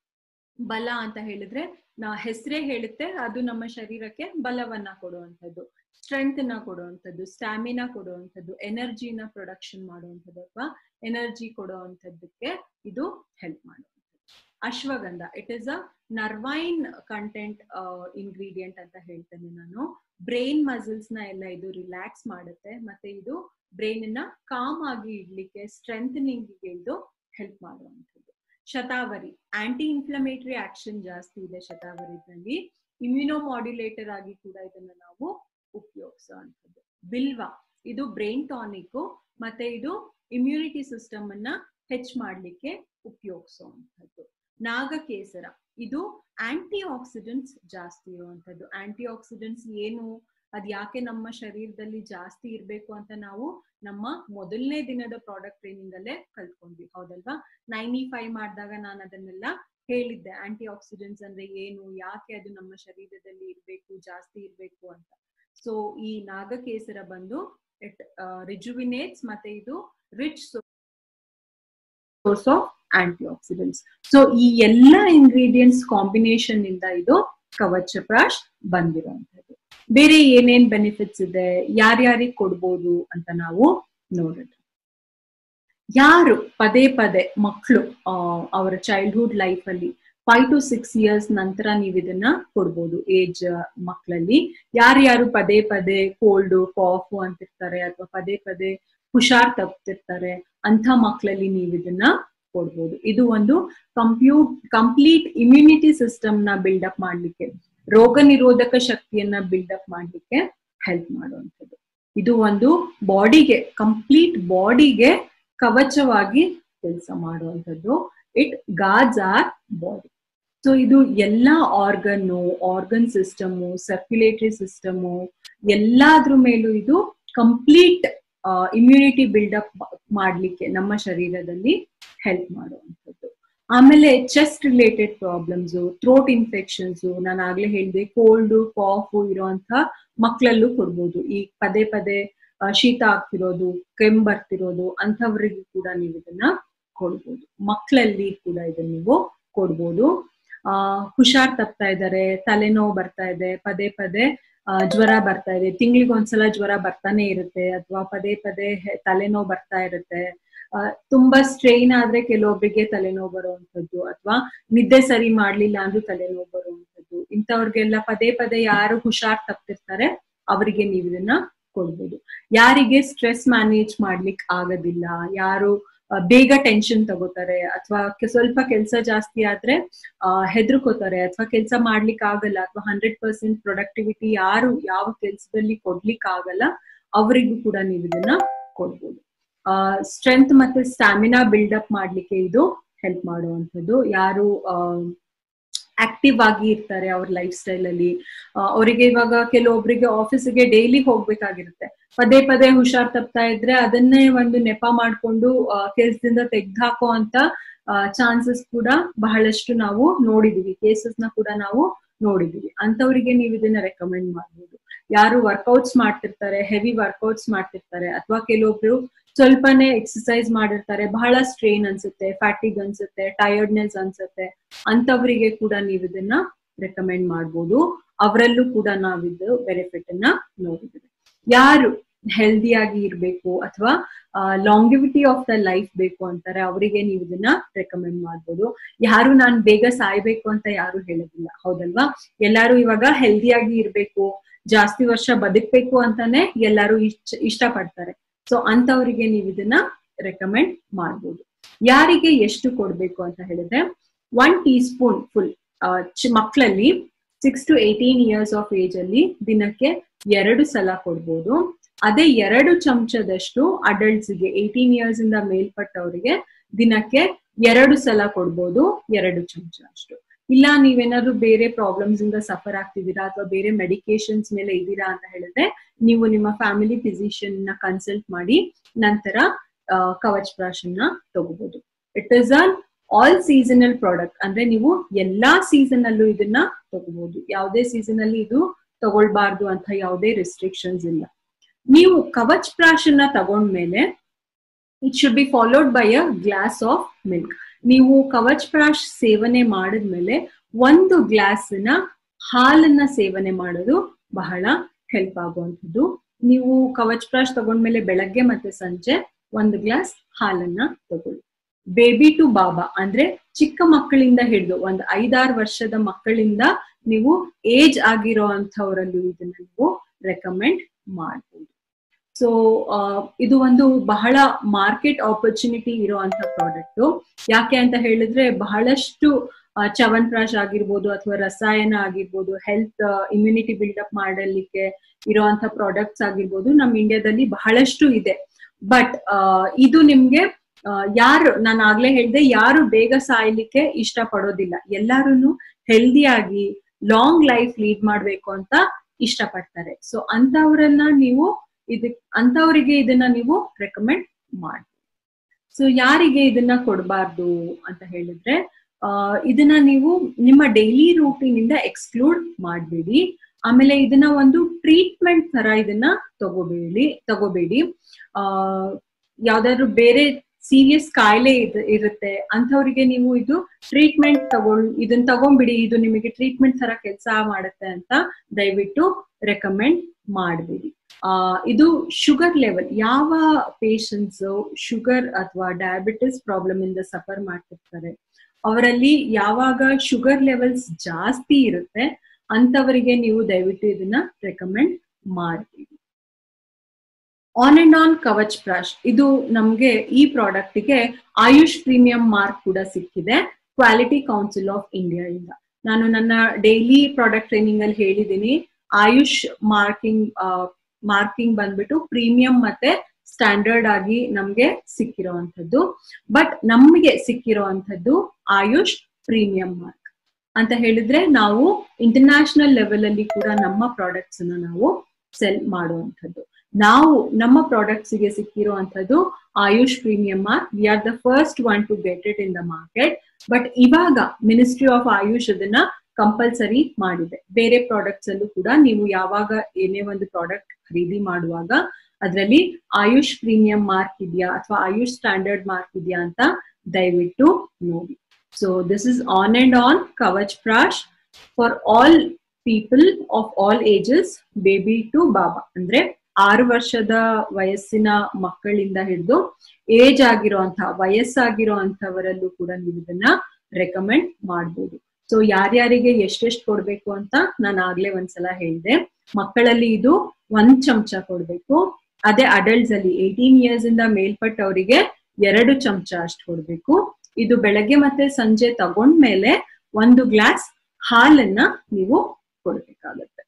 ಬಲ ಅಂತ ಹೇಳಿದ್ರೆ ನಾ ಹೆಸರೇ ಹೇಳುತ್ತೆ ಅದು ನಮ್ಮ ಶರೀರಕ್ಕೆ ಬಲವನ್ನ ಕೊಡುವಂಥದ್ದು ಸ್ಟ್ರೆಂತ್ ನ ಕೊಡುವಂಥದ್ದು ಸ್ಟ್ಯಾಮಿನಾ ಕೊಡುವಂಥದ್ದು ಎನರ್ಜಿನ ಪ್ರೊಡಕ್ಷನ್ ಮಾಡುವಂಥದ್ದು ಅಥವಾ ಎನರ್ಜಿ ಕೊಡುವಂಥದ್ದಕ್ಕೆ ಇದು ಹೆಲ್ಪ್ ಮಾಡುವಂಥದ್ದು ashwagandha it is a nervine content ingredient ಅಂತ ಹೇಳ್ತೇನೆ ನಾನು ಬ್ರೈನ್ ಮಸಲ್ಸ್ ನ ಎಲ್ಲ ಇದು ರಿಲ್ಯಾಕ್ಸ್ ಮಾಡುತ್ತೆ ಮತ್ತೆ ಇದು ಬ್ರೈನ್ ನ ಕಾಮ್ ಆಗಿ ಇಡ್ಲಿಕ್ಕೆ ಸ್ಟ್ರೆಂಥನಿಂಗ್ ಇದು ಹೆಲ್ಪ್ ಮಾಡುವಂಥದ್ದು ಶತಾವರಿ ಆಂಟಿ ಇನ್ಫ್ಲಮೇಟರಿ ಆಕ್ಷನ್ ಜಾಸ್ತಿ ಇದೆ ಶತಾವರಿದಲ್ಲಿ ಇಮ್ಯುನೋಮಾಡ್ಯುಲೇಟರ್ ಆಗಿ ಕೂಡ ಇದನ್ನ ನಾವು ಉಪಯೋಗಿಸುವಂಥದ್ದು ಬಿಲ್ವ ಇದು ಬ್ರೈನ್ ಟಾನಿಕ್ ಮತ್ತೆ ಇದು ಇಮ್ಯುನಿಟಿ ಸಿಸ್ಟಮ್ ಅನ್ನ ಹೆಚ್ಚು ಮಾಡ್ಲಿಕ್ಕೆ ಉಪಯೋಗಿಸುವಂಥದ್ದು ನಾಗಕೇಸರ ಇದು ಆಂಟಿ ಆಕ್ಸಿಡೆಂಟ್ಸ್ ಜಾಸ್ತಿ ಇರುವಂತದ್ದು ಆಂಟಿ ಆಕ್ಸಿಡೆಂಟ್ಸ್ ಏನು ಅದ್ ಯಾಕೆ ನಮ್ಮ ಶರೀರದಲ್ಲಿ ಜಾಸ್ತಿ ಇರ್ಬೇಕು ಅಂತ ನಾವು ನಮ್ಮ ಮೊದಲನೇ ದಿನದ ಪ್ರಾಡಕ್ಟ್ ಟ್ರೈನಿಂಗ್ ಅಲ್ಲೇ ಕಲ್ತ್ಕೊಂಡ್ವಿ ಹೌದಲ್ವಾ ನೈನಿ ಫೈವ್ ಮಾಡಿದಾಗ ನಾನು ಅದನ್ನೆಲ್ಲ ಹೇಳಿದ್ದೆ ಆಂಟಿ ಆಕ್ಸಿಡೆಂಟ್ಸ್ ಅಂದ್ರೆ ಏನು ಯಾಕೆ ಅದು ನಮ್ಮ ಶರೀರದಲ್ಲಿ ಇರ್ಬೇಕು ಜಾಸ್ತಿ ಇರ್ಬೇಕು ಅಂತ ಸೊ ಈ ನಾಗಕೇಸರ ಬಂದು ಇಟ್ ರಿಜುವಿನೇಟ್ಸ್ ಮತ್ತೆ ಇದು rich source of antioxidants so ಈ ಎಲ್ಲ ಇಂಗ್ರೀಡಿಯೆಂಟ್ಸ್ ಕಾಂಬಿನೇಷನ್ ಇಂದ ಇದು ಕವಚ ಪ್ರಾಶ್ ಬಂದಿರುವಂತದ್ದು ಬೇರೆ ಏನೇನ್ ಬೆನಿಫಿಟ್ಸ್ ಇದೆ ಯಾರ್ಯಾರಿಗೆ ಕೊಡ್ಬೋದು ಅಂತ ನಾವು ನೋಡೋಣ ಯಾರು ಪದೇ ಪದೇ ಮಕ್ಕಳು ಅವರ ಚೈಲ್ಡ್ಹುಡ್ ಲೈಫ್ ಅಲ್ಲಿ ಫೈವ್ ಟು ಸಿಕ್ಸ್ ಇಯರ್ಸ್ ನಂತರ ನೀವು ಇದನ್ನ ಕೊಡ್ಬೋದು ಏಜ್ ಮಕ್ಕಳಲ್ಲಿ ಯಾರ್ಯಾರು ಪದೇ ಪದೇ ಕೋಲ್ಡ್ ಕಾಫ್ ಅಂತಿರ್ತಾರೆ ಅಥವಾ ಪದೇ ಪದೇ ಹುಷಾರ್ ತಪ್ತಿರ್ತಾರೆ ಅಂತ ಮಕ್ಕಳಲ್ಲಿ ನೀವು ಇದನ್ನ ಕೊಡ್ಬೋದು ಇದು ಒಂದು ಕಂಪ್ಯೂಟ್ ಕಂಪ್ಲೀಟ್ ಇಮ್ಯುನಿಟಿ ಸಿಸ್ಟಮ್ ನ ಬಿಲ್ಡಪ್ ಮಾಡ್ಲಿಕ್ಕೆ ರೋಗ ನಿರೋಧಕ ಶಕ್ತಿಯನ್ನ ಬಿಲ್ಡಪ್ ಮಾಡ್ಲಿಕ್ಕೆ ಹೆಲ್ಪ್ ಮಾಡುವಂಥದ್ದು ಇದು ಒಂದು ಬಾಡಿಗೆ ಕಂಪ್ಲೀಟ್ ಬಾಡಿಗೆ ಕವಚವಾಗಿ ಕೆಲಸ ಮಾಡುವಂಥದ್ದು it guards our body so ಇದು ಎಲ್ಲಾ organ organ system circulatory system ಎಲ್ಲಾದ್ರ ಮೇಲೂ ಇದು ಕಂಪ್ಲೀಟ್ ಇಮ್ಯುನಿಟಿ ಬಿಲ್ಡಪ್ ಮಾಡ್ಲಿಕ್ಕೆ ನಮ್ಮ ಶರೀರದಲ್ಲಿ ಹೆಲ್ಪ್ ಮಾಡುವಂಥದ್ದು ಆಮೇಲೆ chest related problems throat infections ನಾನು ಆಗ್ಲೇ ಹೇಳಿದೆ ಕೋಲ್ಡ್ ಕಾಫ್ ಇರುವಂತ ಮಕ್ಕಳಲ್ಲೂ ಕೊಡ್ಬೋದು ಈ ಪದೇ ಪದೇ ಶೀತ ಆಗ್ತಿರೋದು ಕೆಮ್ಮು ಬರ್ತಿರೋದು ಅಂಥವ್ರಿಗೆ ಕೂಡ ನೀವು ಇದನ್ನ ಕೊಡ್ಬೋದು ಮಕ್ಕಳಲ್ಲಿ ಕೂಡ ಇದನ್ನ ನೀವು ಕೊಡ್ಬೋದು ಆ ಹುಷಾರ್ ತಪ್ತಾ ಇದ್ದಾರೆ ತಲೆನೋವು ಬರ್ತಾ ಇದೆ ಪದೇ ಪದೇ ಜ್ವರ ಬರ್ತಾ ಇದೆ ತಿಂಗಳಿಗೆ ಒಂದ್ಸಲ ಜ್ವರ ಬರ್ತಾನೆ ಇರುತ್ತೆ ಅಥವಾ ಪದೇ ಪದೇ ತಲೆನೋವು ಬರ್ತಾ ಇರುತ್ತೆ ತುಂಬಾ ಸ್ಟ್ರೈನ್ ಆದ್ರೆ ಕೆಲವೊಬ್ಬರಿಗೆ ತಲೆನೋವು ಬರುವಂತದ್ದು ಅಥವಾ ನಿದ್ದೆ ಸರಿ ಮಾಡ್ಲಿಲ್ಲ ಅಂದ್ರೂ ತಲೆನೋವು ಬರುವಂತದ್ದು ಇಂಥವ್ರಿಗೆಲ್ಲ ಪದೇ ಪದೇ ಯಾರು ಹುಷಾರ್ ತಪ್ತಿರ್ತಾರೆ ಅವರಿಗೆ ನೀವು ಇದನ್ನ ಕೊಡ್ಬೋದು ಯಾರಿಗೆ ಸ್ಟ್ರೆಸ್ ಮ್ಯಾನೇಜ್ ಮಾಡ್ಲಿಕ್ಕೆ ಆಗೋದಿಲ್ಲ ಯಾರು ಬೇಗ ಟೆನ್ಷನ್ ತಗೋತಾರೆ ಅಥವಾ ಸ್ವಲ್ಪ ಕೆಲಸ ಜಾಸ್ತಿ ಆದ್ರೆ ಹೆದರ್ಕೋತಾರೆ ಅಥವಾ ಕೆಲಸ ಮಾಡ್ಲಿಕ್ಕೆ ಆಗಲ್ಲ ಅಥವಾ ಹಂಡ್ರೆಡ್ ಪರ್ಸೆಂಟ್ ಪ್ರೊಡಕ್ಟಿವಿಟಿ ಯಾರು ಯಾವ ಕೆಲಸದಲ್ಲಿ ಕೊಡ್ಲಿಕ್ಕೆ ಆಗಲ್ಲ ಅವರಿಗೂ ಕೂಡ ನೀವು ಇದನ್ನ ಕೊಡ್ಬೋದು ಸ್ಟ್ರೆಂತ್ ಮತ್ತೆ ಸ್ಟಾಮಿನಾ ಬಿಲ್ಡಪ್ ಮಾಡ್ಲಿಕ್ಕೆ ಇದು ಹೆಲ್ಪ್ ಮಾಡುವಂಥದ್ದು ಯಾರು ಆಕ್ಟಿವ್ ಆಗಿ ಇರ್ತಾರೆ ಅವ್ರ ಲೈಫ್ ಸ್ಟೈಲ್ ಅಲ್ಲಿ ಅವರಿಗೆ ಇವಾಗ ಕೆಲವೊಬ್ಬರಿಗೆ ಆಫೀಸಿಗೆ ಡೈಲಿ ಹೋಗ್ಬೇಕಾಗಿರುತ್ತೆ ಪದೇ ಪದೇ ಹುಷಾರ್ ತಪ್ತಾ ಇದ್ರೆ ಅದನ್ನೇ ಒಂದು ನೆಪ ಮಾಡ್ಕೊಂಡು ಕೆಲ್ಸದಿಂದ ತೆಗ್ದಾಕೋ ಅಂತ ಚಾನ್ಸಸ್ ಕೂಡ ಬಹಳಷ್ಟು ನಾವು ನೋಡಿದೀವಿ ಕೇಸಸ್ ನ ಕೂಡ ನಾವು ನೋಡಿದೀವಿ ಅಂತವರಿಗೆ ನೀವು ಇದನ್ನ ರೆಕಮೆಂಡ್ ಮಾಡ್ಬೋದು ಯಾರು ವರ್ಕೌಟ್ಸ್ ಮಾಡ್ತಿರ್ತಾರೆ ಹೆವಿ ವರ್ಕೌಟ್ಸ್ ಮಾಡ್ತಿರ್ತಾರೆ ಅಥವಾ ಕೆಲವೊಬ್ರು ಸ್ವಲ್ಪನೇ ಎಕ್ಸಸೈಸ್ ಮಾಡಿರ್ತಾರೆ ಬಹಳ ಸ್ಟ್ರೇನ್ ಅನ್ಸುತ್ತೆ ಫ್ಯಾಟಿಗ್ ಅನ್ಸುತ್ತೆ ಟಯರ್ಡ್ನೆಸ್ ಅನ್ಸುತ್ತೆ ಅಂತವರಿಗೆ ಕೂಡ ನೀವು ಇದನ್ನ ರೆಕಮೆಂಡ್ ಮಾಡ್ಬೋದು ಅವರಲ್ಲೂ ಕೂಡ ನಾವಿದು ಬೆನಿಫಿಟ್ ಅನ್ನ ನೋಡಿದ್ದೀವಿ ಯಾರು ಹೆಲ್ದಿಯಾಗಿ ಇರ್ಬೇಕು ಅಥವಾ ಲಾಂಗಿವಿಟಿ ಆಫ್ ದ ಲೈಫ್ ಬೇಕು ಅಂತಾರೆ ಅವರಿಗೆ ನೀವು ಇದನ್ನ ರೆಕಮೆಂಡ್ ಮಾಡ್ಬೋದು ಯಾರು ನಾನ್ ಬೇಗ ಸಾಯ್ಬೇಕು ಅಂತ ಯಾರು ಹೇಳೋದಿಲ್ಲ ಹೌದಲ್ವಾ ಎಲ್ಲಾರು ಇವಾಗ ಹೆಲ್ದಿಯಾಗಿ ಇರ್ಬೇಕು ಜಾಸ್ತಿ ವರ್ಷ ಬದುಕ್ಬೇಕು ಅಂತಾನೆ ಎಲ್ಲಾರು ಇಷ್ಟ ಇಷ್ಟಪಡ್ತಾರೆ ಸೊ ಅಂತವರಿಗೆ ನೀವು ಇದನ್ನ ರೆಕಮೆಂಡ್ ಮಾಡ್ಬೋದು ಯಾರಿಗೆ ಎಷ್ಟು ಕೊಡ್ಬೇಕು ಅಂತ ಹೇಳಿದ್ರೆ ಒನ್ ಟೀ ಸ್ಪೂನ್ ಫುಲ್ ಮಕ್ಕಳಲ್ಲಿ six to eighteen years of age ಅಲ್ಲಿ ದಿನಕ್ಕೆ ಎರಡು ಸಲ ಕೊಡ್ಬೋದು ಅದೇ ಎರಡು ಚಮಚದಷ್ಟು ಅಡಲ್ಟ್ಸ್ಗೆ ಏಟೀನ್ ಇಯರ್ಸ್ ಇಂದ ಮೇಲ್ಪಟ್ಟವರಿಗೆ ದಿನಕ್ಕೆ ಎರಡು ಸಲ ಕೊಡ್ಬೋದು ಎರಡು ಚಮಚ ಅಷ್ಟು ಇಲ್ಲ ನೀವೇನಾದ್ರು ಬೇರೆ ಪ್ರಾಬ್ಲಮ್ಸ್ ಇಂದ ಸಫರ್ ಆಗ್ತಿದ್ದೀರಾ ಅಥವಾ ಬೇರೆ ಮೆಡಿಕೇಶನ್ಸ್ ಮೇಲೆ ಇದ್ದೀರಾ ಅಂತ ಹೇಳಿದ್ರೆ ನೀವು ನಿಮ್ಮ ಫ್ಯಾಮಿಲಿ ಫಿಸಿಷಿಯನ್ ನ ಕನ್ಸಲ್ಟ್ ಮಾಡಿ ನಂತರ ಕವಚ್ ಪ್ರಾಶನ್ ನ ತಗೋಬಹುದು it is an all seasonal product ಅಂದ್ರೆ ನೀವು ಎಲ್ಲಾ ಸೀಸನ್ ಅಲ್ಲೂ ಇದನ್ನ ತಗೋಬಹುದು ಯಾವುದೇ ಸೀಸನ್ ಅಲ್ಲಿ ಇದು ತಗೊಳ್ಬಾರ್ದು ಅಂತ ಯಾವುದೇ ರೆಸ್ಟ್ರಿಕ್ಷನ್ಸ್ ಇಲ್ಲ ನೀವು ಕವಚ್ ಪ್ರಾಶನ್ನ ತಗೊಂಡ್ಮೇಲೆ it should be followed by a glass of milk ನೀವು ಕವಚ್ ಪ್ರಾಶ್ ಸೇವನೆ ಮಾಡಿದ್ಮೇಲೆ ಒಂದು ಗ್ಲಾಸ್ನ ಹಾಲನ್ನ ಸೇವನೆ ಮಾಡೋದು ಬಹಳ ಹೆಲ್ಪ್ ಆಗುವಂಥದ್ದು ನೀವು ಕವಚ್ ಪ್ರಾಶ್ ತಗೊಂಡ್ಮೇಲೆ ಬೆಳಗ್ಗೆ ಮತ್ತೆ ಸಂಜೆ ಒಂದು ಗ್ಲಾಸ್ ಹಾಲನ್ನ ತಗೊಳ್ಳಿ ಬೇಬಿ ಟು ಬಾಬಾ ಅಂದ್ರೆ ಚಿಕ್ಕ ಮಕ್ಕಳಿಂದ ಹಿಡಿದು ಒಂದು ಐದಾರು ವರ್ಷದ ಮಕ್ಕಳಿಂದ ನೀವು ಏಜ್ ಆಗಿರೋ ಅಂಥವರಲ್ಲೂ ಇದನ್ನ ನೀವು ರೆಕಮೆಂಡ್ ಮಾಡ್ಬೋದು ಸೊ ಇದು ಒಂದು ಬಹಳ ಮಾರ್ಕೆಟ್ ಆಪರ್ಚುನಿಟಿ ಇರುವಂತ ಪ್ರಾಡಕ್ಟ್ ಯಾಕೆ ಅಂತ ಹೇಳಿದ್ರೆ ಬಹಳಷ್ಟು ಚವನ್ ಪ್ರಾಶ್ ಆಗಿರ್ಬೋದು ಅಥವಾ ರಸಾಯನ ಆಗಿರ್ಬೋದು ಹೆಲ್ತ್ ಇಮ್ಯುನಿಟಿ ಬಿಲ್ಡಪ್ ಮಾಡಲಿಕ್ಕೆ ಇರುವಂತ ಪ್ರಾಡಕ್ಟ್ಸ್ ಆಗಿರ್ಬೋದು ನಮ್ಮ ಇಂಡಿಯಾದಲ್ಲಿ ಬಹಳಷ್ಟು ಇದೆ ಬಟ್ ಇದು ನಿಮ್ಗೆ ಯಾರು ನಾನು ಆಗ್ಲೇ ಹೇಳ್ದೆ ಯಾರು ಬೇಗ ಸಾಯ್ಲಿಕ್ಕೆ ಇಷ್ಟ ಪಡೋದಿಲ್ಲ ಎಲ್ಲಾರು ಹೆಲ್ದಿಯಾಗಿ ಲಾಂಗ್ ಲೈಫ್ ಲೀಡ್ ಮಾಡ್ಬೇಕು ಅಂತ ಇಷ್ಟಪಡ್ತಾರೆ ಸೊ ಅಂತವ್ರನ್ನ ನೀವು ಇದಕ್ ಅಂತವರಿಗೆ ಇದನ್ನ ನೀವು ರೆಕಮೆಂಡ್ ಮಾಡಿ ಸೊ ಯಾರಿಗೆ ಇದನ್ನ ಕೊಡಬಾರ್ದು ಅಂತ ಹೇಳಿದ್ರೆ ಇದನ್ನ ನೀವು ನಿಮ್ಮ ಡೈಲಿ ರೂಟೀನ್ ಇಂದ ಎಕ್ಸ್ಕ್ಲೂಡ್ ಮಾಡಬೇಡಿ ಆಮೇಲೆ ಇದನ್ನ ಒಂದು ಟ್ರೀಟ್ಮೆಂಟ್ ತರ ಇದನ್ನ ತಗೋಬೇಡಿ ತಗೋಬೇಡಿ ಆ ಯಾವ್ದಾದ್ರು ಬೇರೆ ಸೀರಿಯಸ್ ಕಾಯಿಲೆ ಇರುತ್ತೆ ಅಂಥವ್ರಿಗೆ ನೀವು ಇದು ಟ್ರೀಟ್ಮೆಂಟ್ ತಗೊಳ್ ಇದನ್ನ ತಗೊಂಡ್ಬಿಡಿ ಇದು ನಿಮಗೆ ಟ್ರೀಟ್ಮೆಂಟ್ ತರ ಕೆಲಸ ಮಾಡುತ್ತೆ ಅಂತ ದಯವಿಟ್ಟು ರೆಕಮೆಂಡ್ ಮಾಡಬೇಡಿ ಆ ಇದು ಶುಗರ್ ಲೆವೆಲ್ ಯಾವ ಪೇಷಂಟ್ಸ್ ಶುಗರ್ ಅಥವಾ ಡಯಾಬಿಟಿಸ್ ಪ್ರಾಬ್ಲಮ್ ಇಂದ ಸಫರ್ ಮಾಡ್ತಿರ್ತಾರೆ ಅವರಲ್ಲಿ ಯಾವಾಗ ಶುಗರ್ ಲೆವೆಲ್ಸ್ ಜಾಸ್ತಿ ಇರುತ್ತೆ ಅಂತವರಿಗೆ ನೀವು ದಯವಿಟ್ಟು ಇದನ್ನ ರೆಕಮೆಂಡ್ ಮಾಡ್ತೀವಿ on and on Kavach Prash ಇದು ನಮ್ಗೆ ಈ ಪ್ರಾಡಕ್ಟ್ಗೆ ಆಯುಷ್ ಪ್ರೀಮಿಯಂ ಮಾರ್ಕ್ ಕೂಡ ಸಿಕ್ಕಿದೆ ಕ್ವಾಲಿಟಿ ಕೌನ್ಸಿಲ್ ಆಫ್ ಇಂಡಿಯಾ ಇಂದ ನಾನು ನನ್ನ ಡೈಲಿ ಪ್ರಾಡಕ್ಟ್ ಟ್ರೈನಿಂಗ್ ಅಲ್ಲಿ ಹೇಳಿದ್ದೀನಿ ಆಯುಷ್ ಮಾರ್ಕಿಂಗ್ ಮಾರ್ಕಿಂಗ್ ಬಂದ್ಬಿಟ್ಟು ಪ್ರೀಮಿಯಂ ಮತ್ತೆ ಸ್ಟ್ಯಾಂಡರ್ಡ್ ಆಗಿ ನಮ್ಗೆ ಸಿಕ್ಕಿರೋವಂಥದ್ದು ಬಟ್ ನಮ್ಗೆ ಸಿಕ್ಕಿರೋವಂಥದ್ದು ಆಯುಷ್ ಪ್ರೀಮಿಯಂ ಮಾರ್ಕ್ ಅಂತ ಹೇಳಿದ್ರೆ ನಾವು ಇಂಟರ್ನ್ಯಾಷನಲ್ ಲೆವೆಲ್ ಅಲ್ಲಿ ಕೂಡ ನಮ್ಮ ಪ್ರಾಡಕ್ಟ್ಸ್ ಅನ್ನ ನಾವು ಸೆಲ್ ಮಾಡುವಂಥದ್ದು ನಾವು ನಮ್ಮ ಪ್ರಾಡಕ್ಟ್ಸ್ ಗೆ ಸಿಕ್ಕಿರುವಂತದ್ದು Ayush premium mark we are the first one to get it in the market but ಇವಾಗ ಮಿನಿಸ್ಟ್ರಿ ಆಫ್ ಆಯುಷ್ ಅದನ್ನ ಕಂಪಲ್ಸರಿ ಮಾಡಿದೆ ಬೇರೆ ಪ್ರಾಡಕ್ಟ್ಸ್ ಅಲ್ಲೂ ಕೂಡ ನೀವು ಯಾವಾಗ ಏನೇ ಒಂದು ಪ್ರಾಡಕ್ಟ್ ಖರೀದಿ ಮಾಡುವಾಗ ಅದರಲ್ಲಿ ಆಯುಷ್ ಪ್ರೀಮಿಯಂ ಮಾರ್ಕ್ ಇದೆಯಾ ಅಥವಾ ಆಯುಷ್ ಸ್ಟ್ಯಾಂಡರ್ಡ್ ಮಾರ್ಕ್ ಇದೆಯಾ ಅಂತ ದಯವಿಟ್ಟು ನೋಡಿ so this is on and on Kavach Prash for all people of all ages baby to baba ಅಂದ್ರೆ ಆರು ವರ್ಷದ ವಯಸ್ಸಿನ ಮಕ್ಕಳಿಂದ ಹಿಡಿದು ಏಜ್ ಆಗಿರುವಂತಹ ವಯಸ್ಸಾಗಿರುವಂತವರಲ್ಲೂ ಕೂಡ ನೀವು ಇದನ್ನ ರೆಕಮೆಂಡ್ ಮಾಡ್ಬೋದು ಸೊ ಯಾರ್ಯಾರಿಗೆ ಎಷ್ಟೆಷ್ಟು ಕೊಡ್ಬೇಕು ಅಂತ ನಾನು ಆಗ್ಲೇ ಒಂದ್ಸಲ ಹೇಳಿದೆ ಮಕ್ಕಳಲ್ಲಿ ಇದು ಒಂದ್ ಚಮಚ ಕೊಡ್ಬೇಕು ಅದೇ ಅಡಲ್ಟ್ಸ್ ಅಲ್ಲಿ ಏಯ್ಟೀನ್ ಇಯರ್ಸ್ ಇಂದ ಮೇಲ್ಪಟ್ಟವರಿಗೆ ಎರಡು ಚಮಚ ಅಷ್ಟು ಕೊಡ್ಬೇಕು ಇದು ಬೆಳಗ್ಗೆ ಮತ್ತೆ ಸಂಜೆ ತಗೊಂಡ್ಮೇಲೆ ಒಂದು ಗ್ಲಾಸ್ ಹಾಲನ್ನ ನೀವು ಕೊಡ್ಬೇಕಾಗತ್ತೆ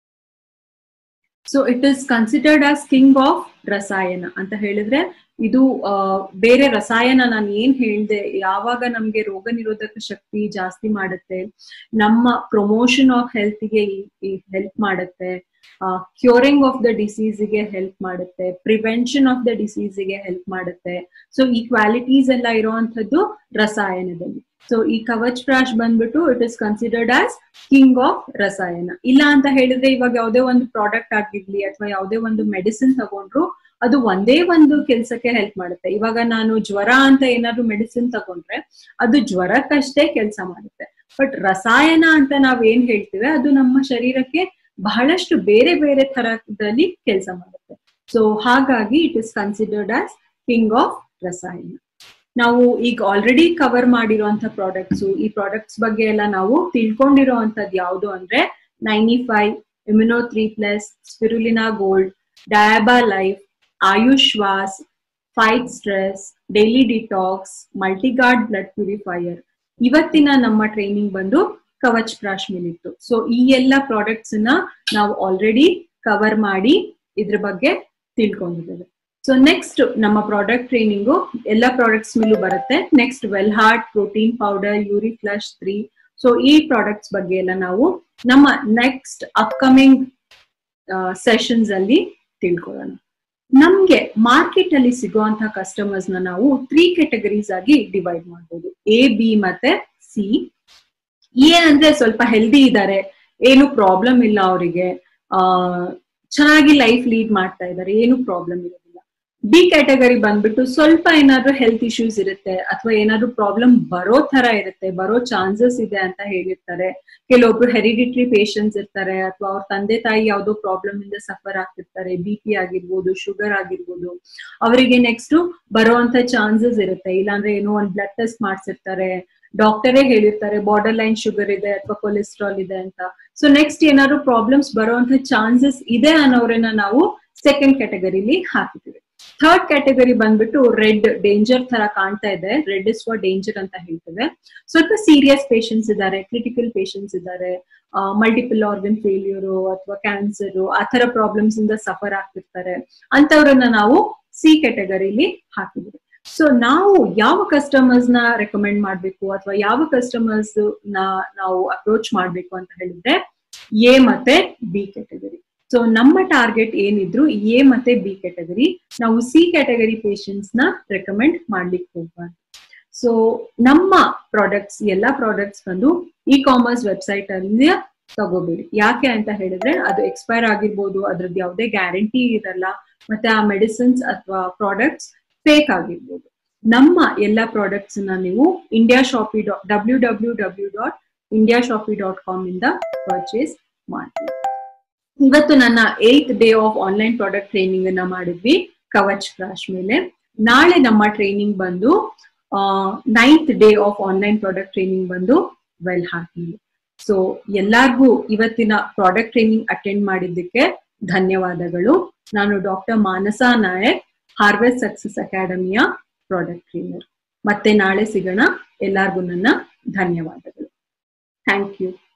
so it is considered as king of rasayana ಅಂತ ಹೇಳಿದ್ರೆ ಇದು ಬೇರೆ ರಸಾಯನ ನಾನು ಏನ್ ಹೇಳ್ದೆ ಯಾವಾಗ ನಮ್ಗೆ ರೋಗ ನಿರೋಧಕ ಶಕ್ತಿ ಜಾಸ್ತಿ ಮಾಡುತ್ತೆ ನಮ್ಮ ಪ್ರಮೋಷನ್ ಆಫ್ ಹೆಲ್ತ್ಗೆ ಹೆಲ್ಪ್ ಮಾಡುತ್ತೆ ಕ್ಯೂರಿಂಗ್ ಆಫ್ ದ ಡಿಸೀಸ್ಗೆ ಹೆಲ್ಪ್ ಮಾಡುತ್ತೆ ಪ್ರಿವೆನ್ಷನ್ ಆಫ್ ದ ಡಿಸೀಸ್ಗೆ ಹೆಲ್ಪ್ ಮಾಡುತ್ತೆ ಸೊ ಈ ಕ್ವಾಲಿಟೀಸ್ ಎಲ್ಲ ಇರುವಂತದ್ದು ರಸಾಯನದಲ್ಲಿ ಸೊ ಈ ಕವಚ್ ಪ್ರಾಶ್ ಬಂದ್ಬಿಟ್ಟು it is considered as king of rasayana ಇಲ್ಲ ಅಂತ ಹೇಳಿದ್ರೆ ಇವಾಗ ಯಾವುದೇ ಒಂದು ಪ್ರಾಡಕ್ಟ್ ಆಗಿರ್ಲಿ ಅಥವಾ ಯಾವುದೇ ಒಂದು ಮೆಡಿಸಿನ್ ತಗೊಂಡ್ರು ಅದು ಒಂದೇ ಒಂದು ಕೆಲ್ಸಕ್ಕೆ ಹೆಲ್ಪ್ ಮಾಡುತ್ತೆ ಇವಾಗ ನಾನು ಜ್ವರ ಅಂತ ಏನಾದ್ರು ಮೆಡಿಸಿನ್ ತಗೊಂಡ್ರೆ ಅದು ಜ್ವರಕ್ಕಷ್ಟೇ ಕೆಲಸ ಮಾಡುತ್ತೆ ಬಟ್ ರಸಾಯನ ಅಂತ ನಾವ್ ಏನ್ ಹೇಳ್ತೀವಿ ಅದು ನಮ್ಮ ಶರೀರಕ್ಕೆ ಬಹಳಷ್ಟು ಬೇರೆ ಬೇರೆ ತರದಲ್ಲಿ ಕೆಲಸ ಮಾಡುತ್ತೆ ಸೊ ಹಾಗಾಗಿ it is considered as king of rasayana ನಾವು ಈಗ ಆಲ್ರೆಡಿ ಕವರ್ ಮಾಡಿರುವಂತ ಪ್ರಾಡಕ್ಟ್ಸ್ ಈ ಪ್ರಾಡಕ್ಟ್ಸ್ ಬಗ್ಗೆ ಎಲ್ಲ ನಾವು ತಿಳ್ಕೊಂಡಿರೋಂಥದ್ದು ಯಾವುದು ಅಂದ್ರೆ ninety five immuno three plus spirulina gold diaba life Ayush ವಾಸ್ fight stress daily detox multiguard blood purifier ಇವತ್ತಿನ ನಮ್ಮ ಟ್ರೈನಿಂಗ್ ಬಂದು ಕವಚ್ ಪ್ರಾಶ್ ಮೇಲಿತ್ತು ಸೊ ಈ ಎಲ್ಲ ಪ್ರಾಡಕ್ಟ್ಸ್ ನ ನಾವು ಆಲ್ರೆಡಿ ಕವರ್ ಮಾಡಿ ಇದ್ರ ಬಗ್ಗೆ ತಿಳ್ಕೊಂಡಿದ್ದೇವೆ ಸೊ ನೆಕ್ಸ್ಟ್ ನಮ್ಮ ಪ್ರಾಡಕ್ಟ್ ಟ್ರೈನಿಂಗು ಎಲ್ಲ ಪ್ರಾಡಕ್ಟ್ಸ್ ಮೇಲೂ ಬರುತ್ತೆ next well heart protein powder uri flush three so ಈ ಪ್ರಾಡಕ್ಟ್ಸ್ ಬಗ್ಗೆ ಎಲ್ಲ ನಾವು ನಮ್ಮ ನೆಕ್ಸ್ಟ್ ಅಪ್ಕಮಿಂಗ್ ಸೆಷನ್ಸ್ ಅಲ್ಲಿ ತಿಳ್ಕೊಳ್ಳೋಣ ನಮ್ಗೆ ಮಾರ್ಕೆಟ್ ಅಲ್ಲಿ ಸಿಗುವಂತ ಕಸ್ಟಮರ್ಸ್ ನ ನಾವು ತ್ರೀ ಕೆಟಗರೀಸ್ ಆಗಿ ಡಿವೈಡ್ ಮಾಡ್ಬೋದು ಎ ಬಿ ಮತ್ತೆ ಸಿ ಎ ಅಂದ್ರೆ ಸ್ವಲ್ಪ ಹೆಲ್ದಿ ಇದ್ದಾರೆ ಏನು ಪ್ರಾಬ್ಲಮ್ ಇಲ್ಲ ಅವರಿಗೆ ಆ ಚೆನ್ನಾಗಿ ಲೈಫ್ ಲೀಡ್ ಮಾಡ್ತಾ ಇದ್ದಾರೆ ಏನು ಪ್ರಾಬ್ಲಮ್ ಇರೋದಿಲ್ಲ ಬಿ ಕ್ಯಾಟಗರಿ ಬಂದ್ಬಿಟ್ಟು ಸ್ವಲ್ಪ ಏನಾದ್ರೂ ಹೆಲ್ತ್ ಇಶ್ಯೂಸ್ ಇರುತ್ತೆ ಅಥವಾ ಏನಾದ್ರೂ ಪ್ರಾಬ್ಲಮ್ ಬರೋ ತರ ಇರುತ್ತೆ ಬರೋ ಚಾನ್ಸಸ್ ಇದೆ ಅಂತ ಹೇಳಿರ್ತಾರೆ ಕೆಲವೊಬ್ರು ಹೆರಿಡಿಟ್ರಿ ಪೇಷಂಟ್ಸ್ ಇರ್ತಾರೆ ಅಥವಾ ಅವ್ರ ತಂದೆ ತಾಯಿ ಯಾವ್ದೋ ಪ್ರಾಬ್ಲಮ್ ಇಂದ ಸಫರ್ ಆಗ್ತಿರ್ತಾರೆ ಬಿ ಪಿ ಆಗಿರ್ಬೋದು ಶುಗರ್ ಆಗಿರ್ಬೋದು ಅವರಿಗೆ ನೆಕ್ಸ್ಟ್ ಬರುವಂತ ಚಾನ್ಸಸ್ ಇರುತ್ತೆ ಇಲ್ಲಾಂದ್ರೆ ಏನೋ ಒಂದ್ ಬ್ಲಡ್ ಟೆಸ್ಟ್ ಮಾಡ್ಸಿರ್ತಾರೆ ಡಾಕ್ಟರೇ ಹೇಳಿರ್ತಾರೆ ಬಾರ್ಡರ್ ಲೈನ್ ಶುಗರ್ ಇದೆ ಅಥವಾ ಕೊಲೆಸ್ಟ್ರಾಲ್ ಇದೆ ಅಂತ ಸೊ ನೆಕ್ಸ್ಟ್ ಏನಾದ್ರು ಪ್ರಾಬ್ಲಮ್ಸ್ ಬರುವಂತ ಚಾನ್ಸಸ್ ಇದೆ ಅನ್ನೋರನ್ನ ನಾವು ಸೆಕೆಂಡ್ ಕ್ಯಾಟಗರಿಲಿ ಹಾಕಿದ್ದೀವಿ ಥರ್ಡ್ ಕ್ಯಾಟಗರಿ ಬಂದ್ಬಿಟ್ಟು ರೆಡ್ ಡೇಂಜರ್ ತರ ಕಾಣ್ತಾ ಇದೆ ರೆಡ್ ಇಸ್ ಫಾರ್ ಡೇಂಜರ್ ಅಂತ ಹೇಳ್ತೇವೆ ಸ್ವಲ್ಪ ಸೀರಿಯಸ್ ಪೇಷಂಟ್ಸ್ ಇದ್ದಾರೆ ಕ್ರಿಟಿಕಲ್ ಪೇಷಂಟ್ಸ್ ಇದ್ದಾರೆ ಮಲ್ಟಿಪಲ್ ಆರ್ಗನ್ ಫೇಲ್ಯೂರು ಅಥವಾ ಕ್ಯಾನ್ಸರ್ ಆ ತರ ಪ್ರಾಬ್ಲಮ್ಸ್ ಇಂದ ಸಫರ್ ಆಗ್ತಿರ್ತಾರೆ ಅಂತವ್ರನ್ನ ನಾವು ಸಿ ಕ್ಯಾಟಗರಿಲಿ ಹಾಕಿದ್ವಿ ಸೊ ನಾವು ಯಾವ ಕಸ್ಟಮರ್ಸ್ ನ ರೆಕಮೆಂಡ್ ಮಾಡ್ಬೇಕು ಅಥವಾ ಯಾವ ಕಸ್ಟಮರ್ಸ್ ನ ನಾವು ಅಪ್ರೋಚ್ ಮಾಡ್ಬೇಕು ಅಂತ ಹೇಳಿದ್ರೆ ಎ ಮತ್ತೆ ಬಿ ಕ್ಯಾಟಗರಿ ಸೊ ನಮ್ಮ ಟಾರ್ಗೆಟ್ ಏನಿದ್ರು ಎ ಮತ್ತೆ ಬಿ ಕ್ಯಾಟಗರಿ ನಾವು ಸಿ ಕ್ಯಾಟಗರಿ ಪೇಷಂಟ್ಸ್ ನ ರೆಕಮೆಂಡ್ ಮಾಡ್ಲಿಕ್ಕೆ ಹೋಗ್ಬಾರ್ದು ಸೊ ನಮ್ಮ ಪ್ರಾಡಕ್ಟ್ಸ್ ಎಲ್ಲಾ ಪ್ರಾಡಕ್ಟ್ಸ್ ಬಂದು ಇ ಕಾಮರ್ಸ್ ವೆಬ್ಸೈಟ್ ಅಲ್ಲಿ ತಗೋಬೇಡಿ ಯಾಕೆ ಅಂತ ಹೇಳಿದ್ರೆ ಅದು ಎಕ್ಸ್ಪೈರ್ ಆಗಿರ್ಬೋದು ಅದ್ರದ್ದು ಯಾವುದೇ ಗ್ಯಾರಂಟಿ ಇರಲ್ಲ ಮತ್ತೆ ಆ ಮೆಡಿಸಿನ್ಸ್ ಅಥವಾ ಪ್ರಾಡಕ್ಟ್ಸ್ ಫೇಕ್ ಆಗಿರ್ಬೋದು ನಮ್ಮ ಎಲ್ಲ ಪ್ರಾಡಕ್ಟ್ಸ್ ನ ನೀವು India shoppe dot W W W dot India shoppe dot com ಇಂದ ಪರ್ಚೇಸ್ ಮಾಡ್ತೀವಿ ಇವತ್ತು ನನ್ನ eighth day of online product training ಅನ್ನ ಮಾಡಿದ್ವಿ ಕವಚ್ ಕ್ರಾಶ್ ಮೇಲೆ ನಾಳೆ ನಮ್ಮ ಟ್ರೈನಿಂಗ್ ಬಂದು ninth day of online product training ಬಂದು ವೆಲ್ ಹಾರ್ಟ್ ಮೇಲೆ ಸೊ ಎಲ್ಲಾರ್ಗೂ ಇವತ್ತಿನ ಪ್ರಾಡಕ್ಟ್ ಟ್ರೈನಿಂಗ್ ಅಟೆಂಡ್ ಮಾಡಿದ್ದಕ್ಕೆ ಧನ್ಯವಾದಗಳು ನಾನು doctor Manasa Nayak harvest success ಅಕಾಡೆಮಿಯ ಪ್ರಾಡಕ್ಟ್ ಟ್ರೈನರ್ ಮತ್ತೆ ನಾಳೆ ಸಿಗೋಣ ಎಲ್ಲಾರ್ಗೂ ನನ್ನ ಧನ್ಯವಾದಗಳು ಥ್ಯಾಂಕ್ ಯು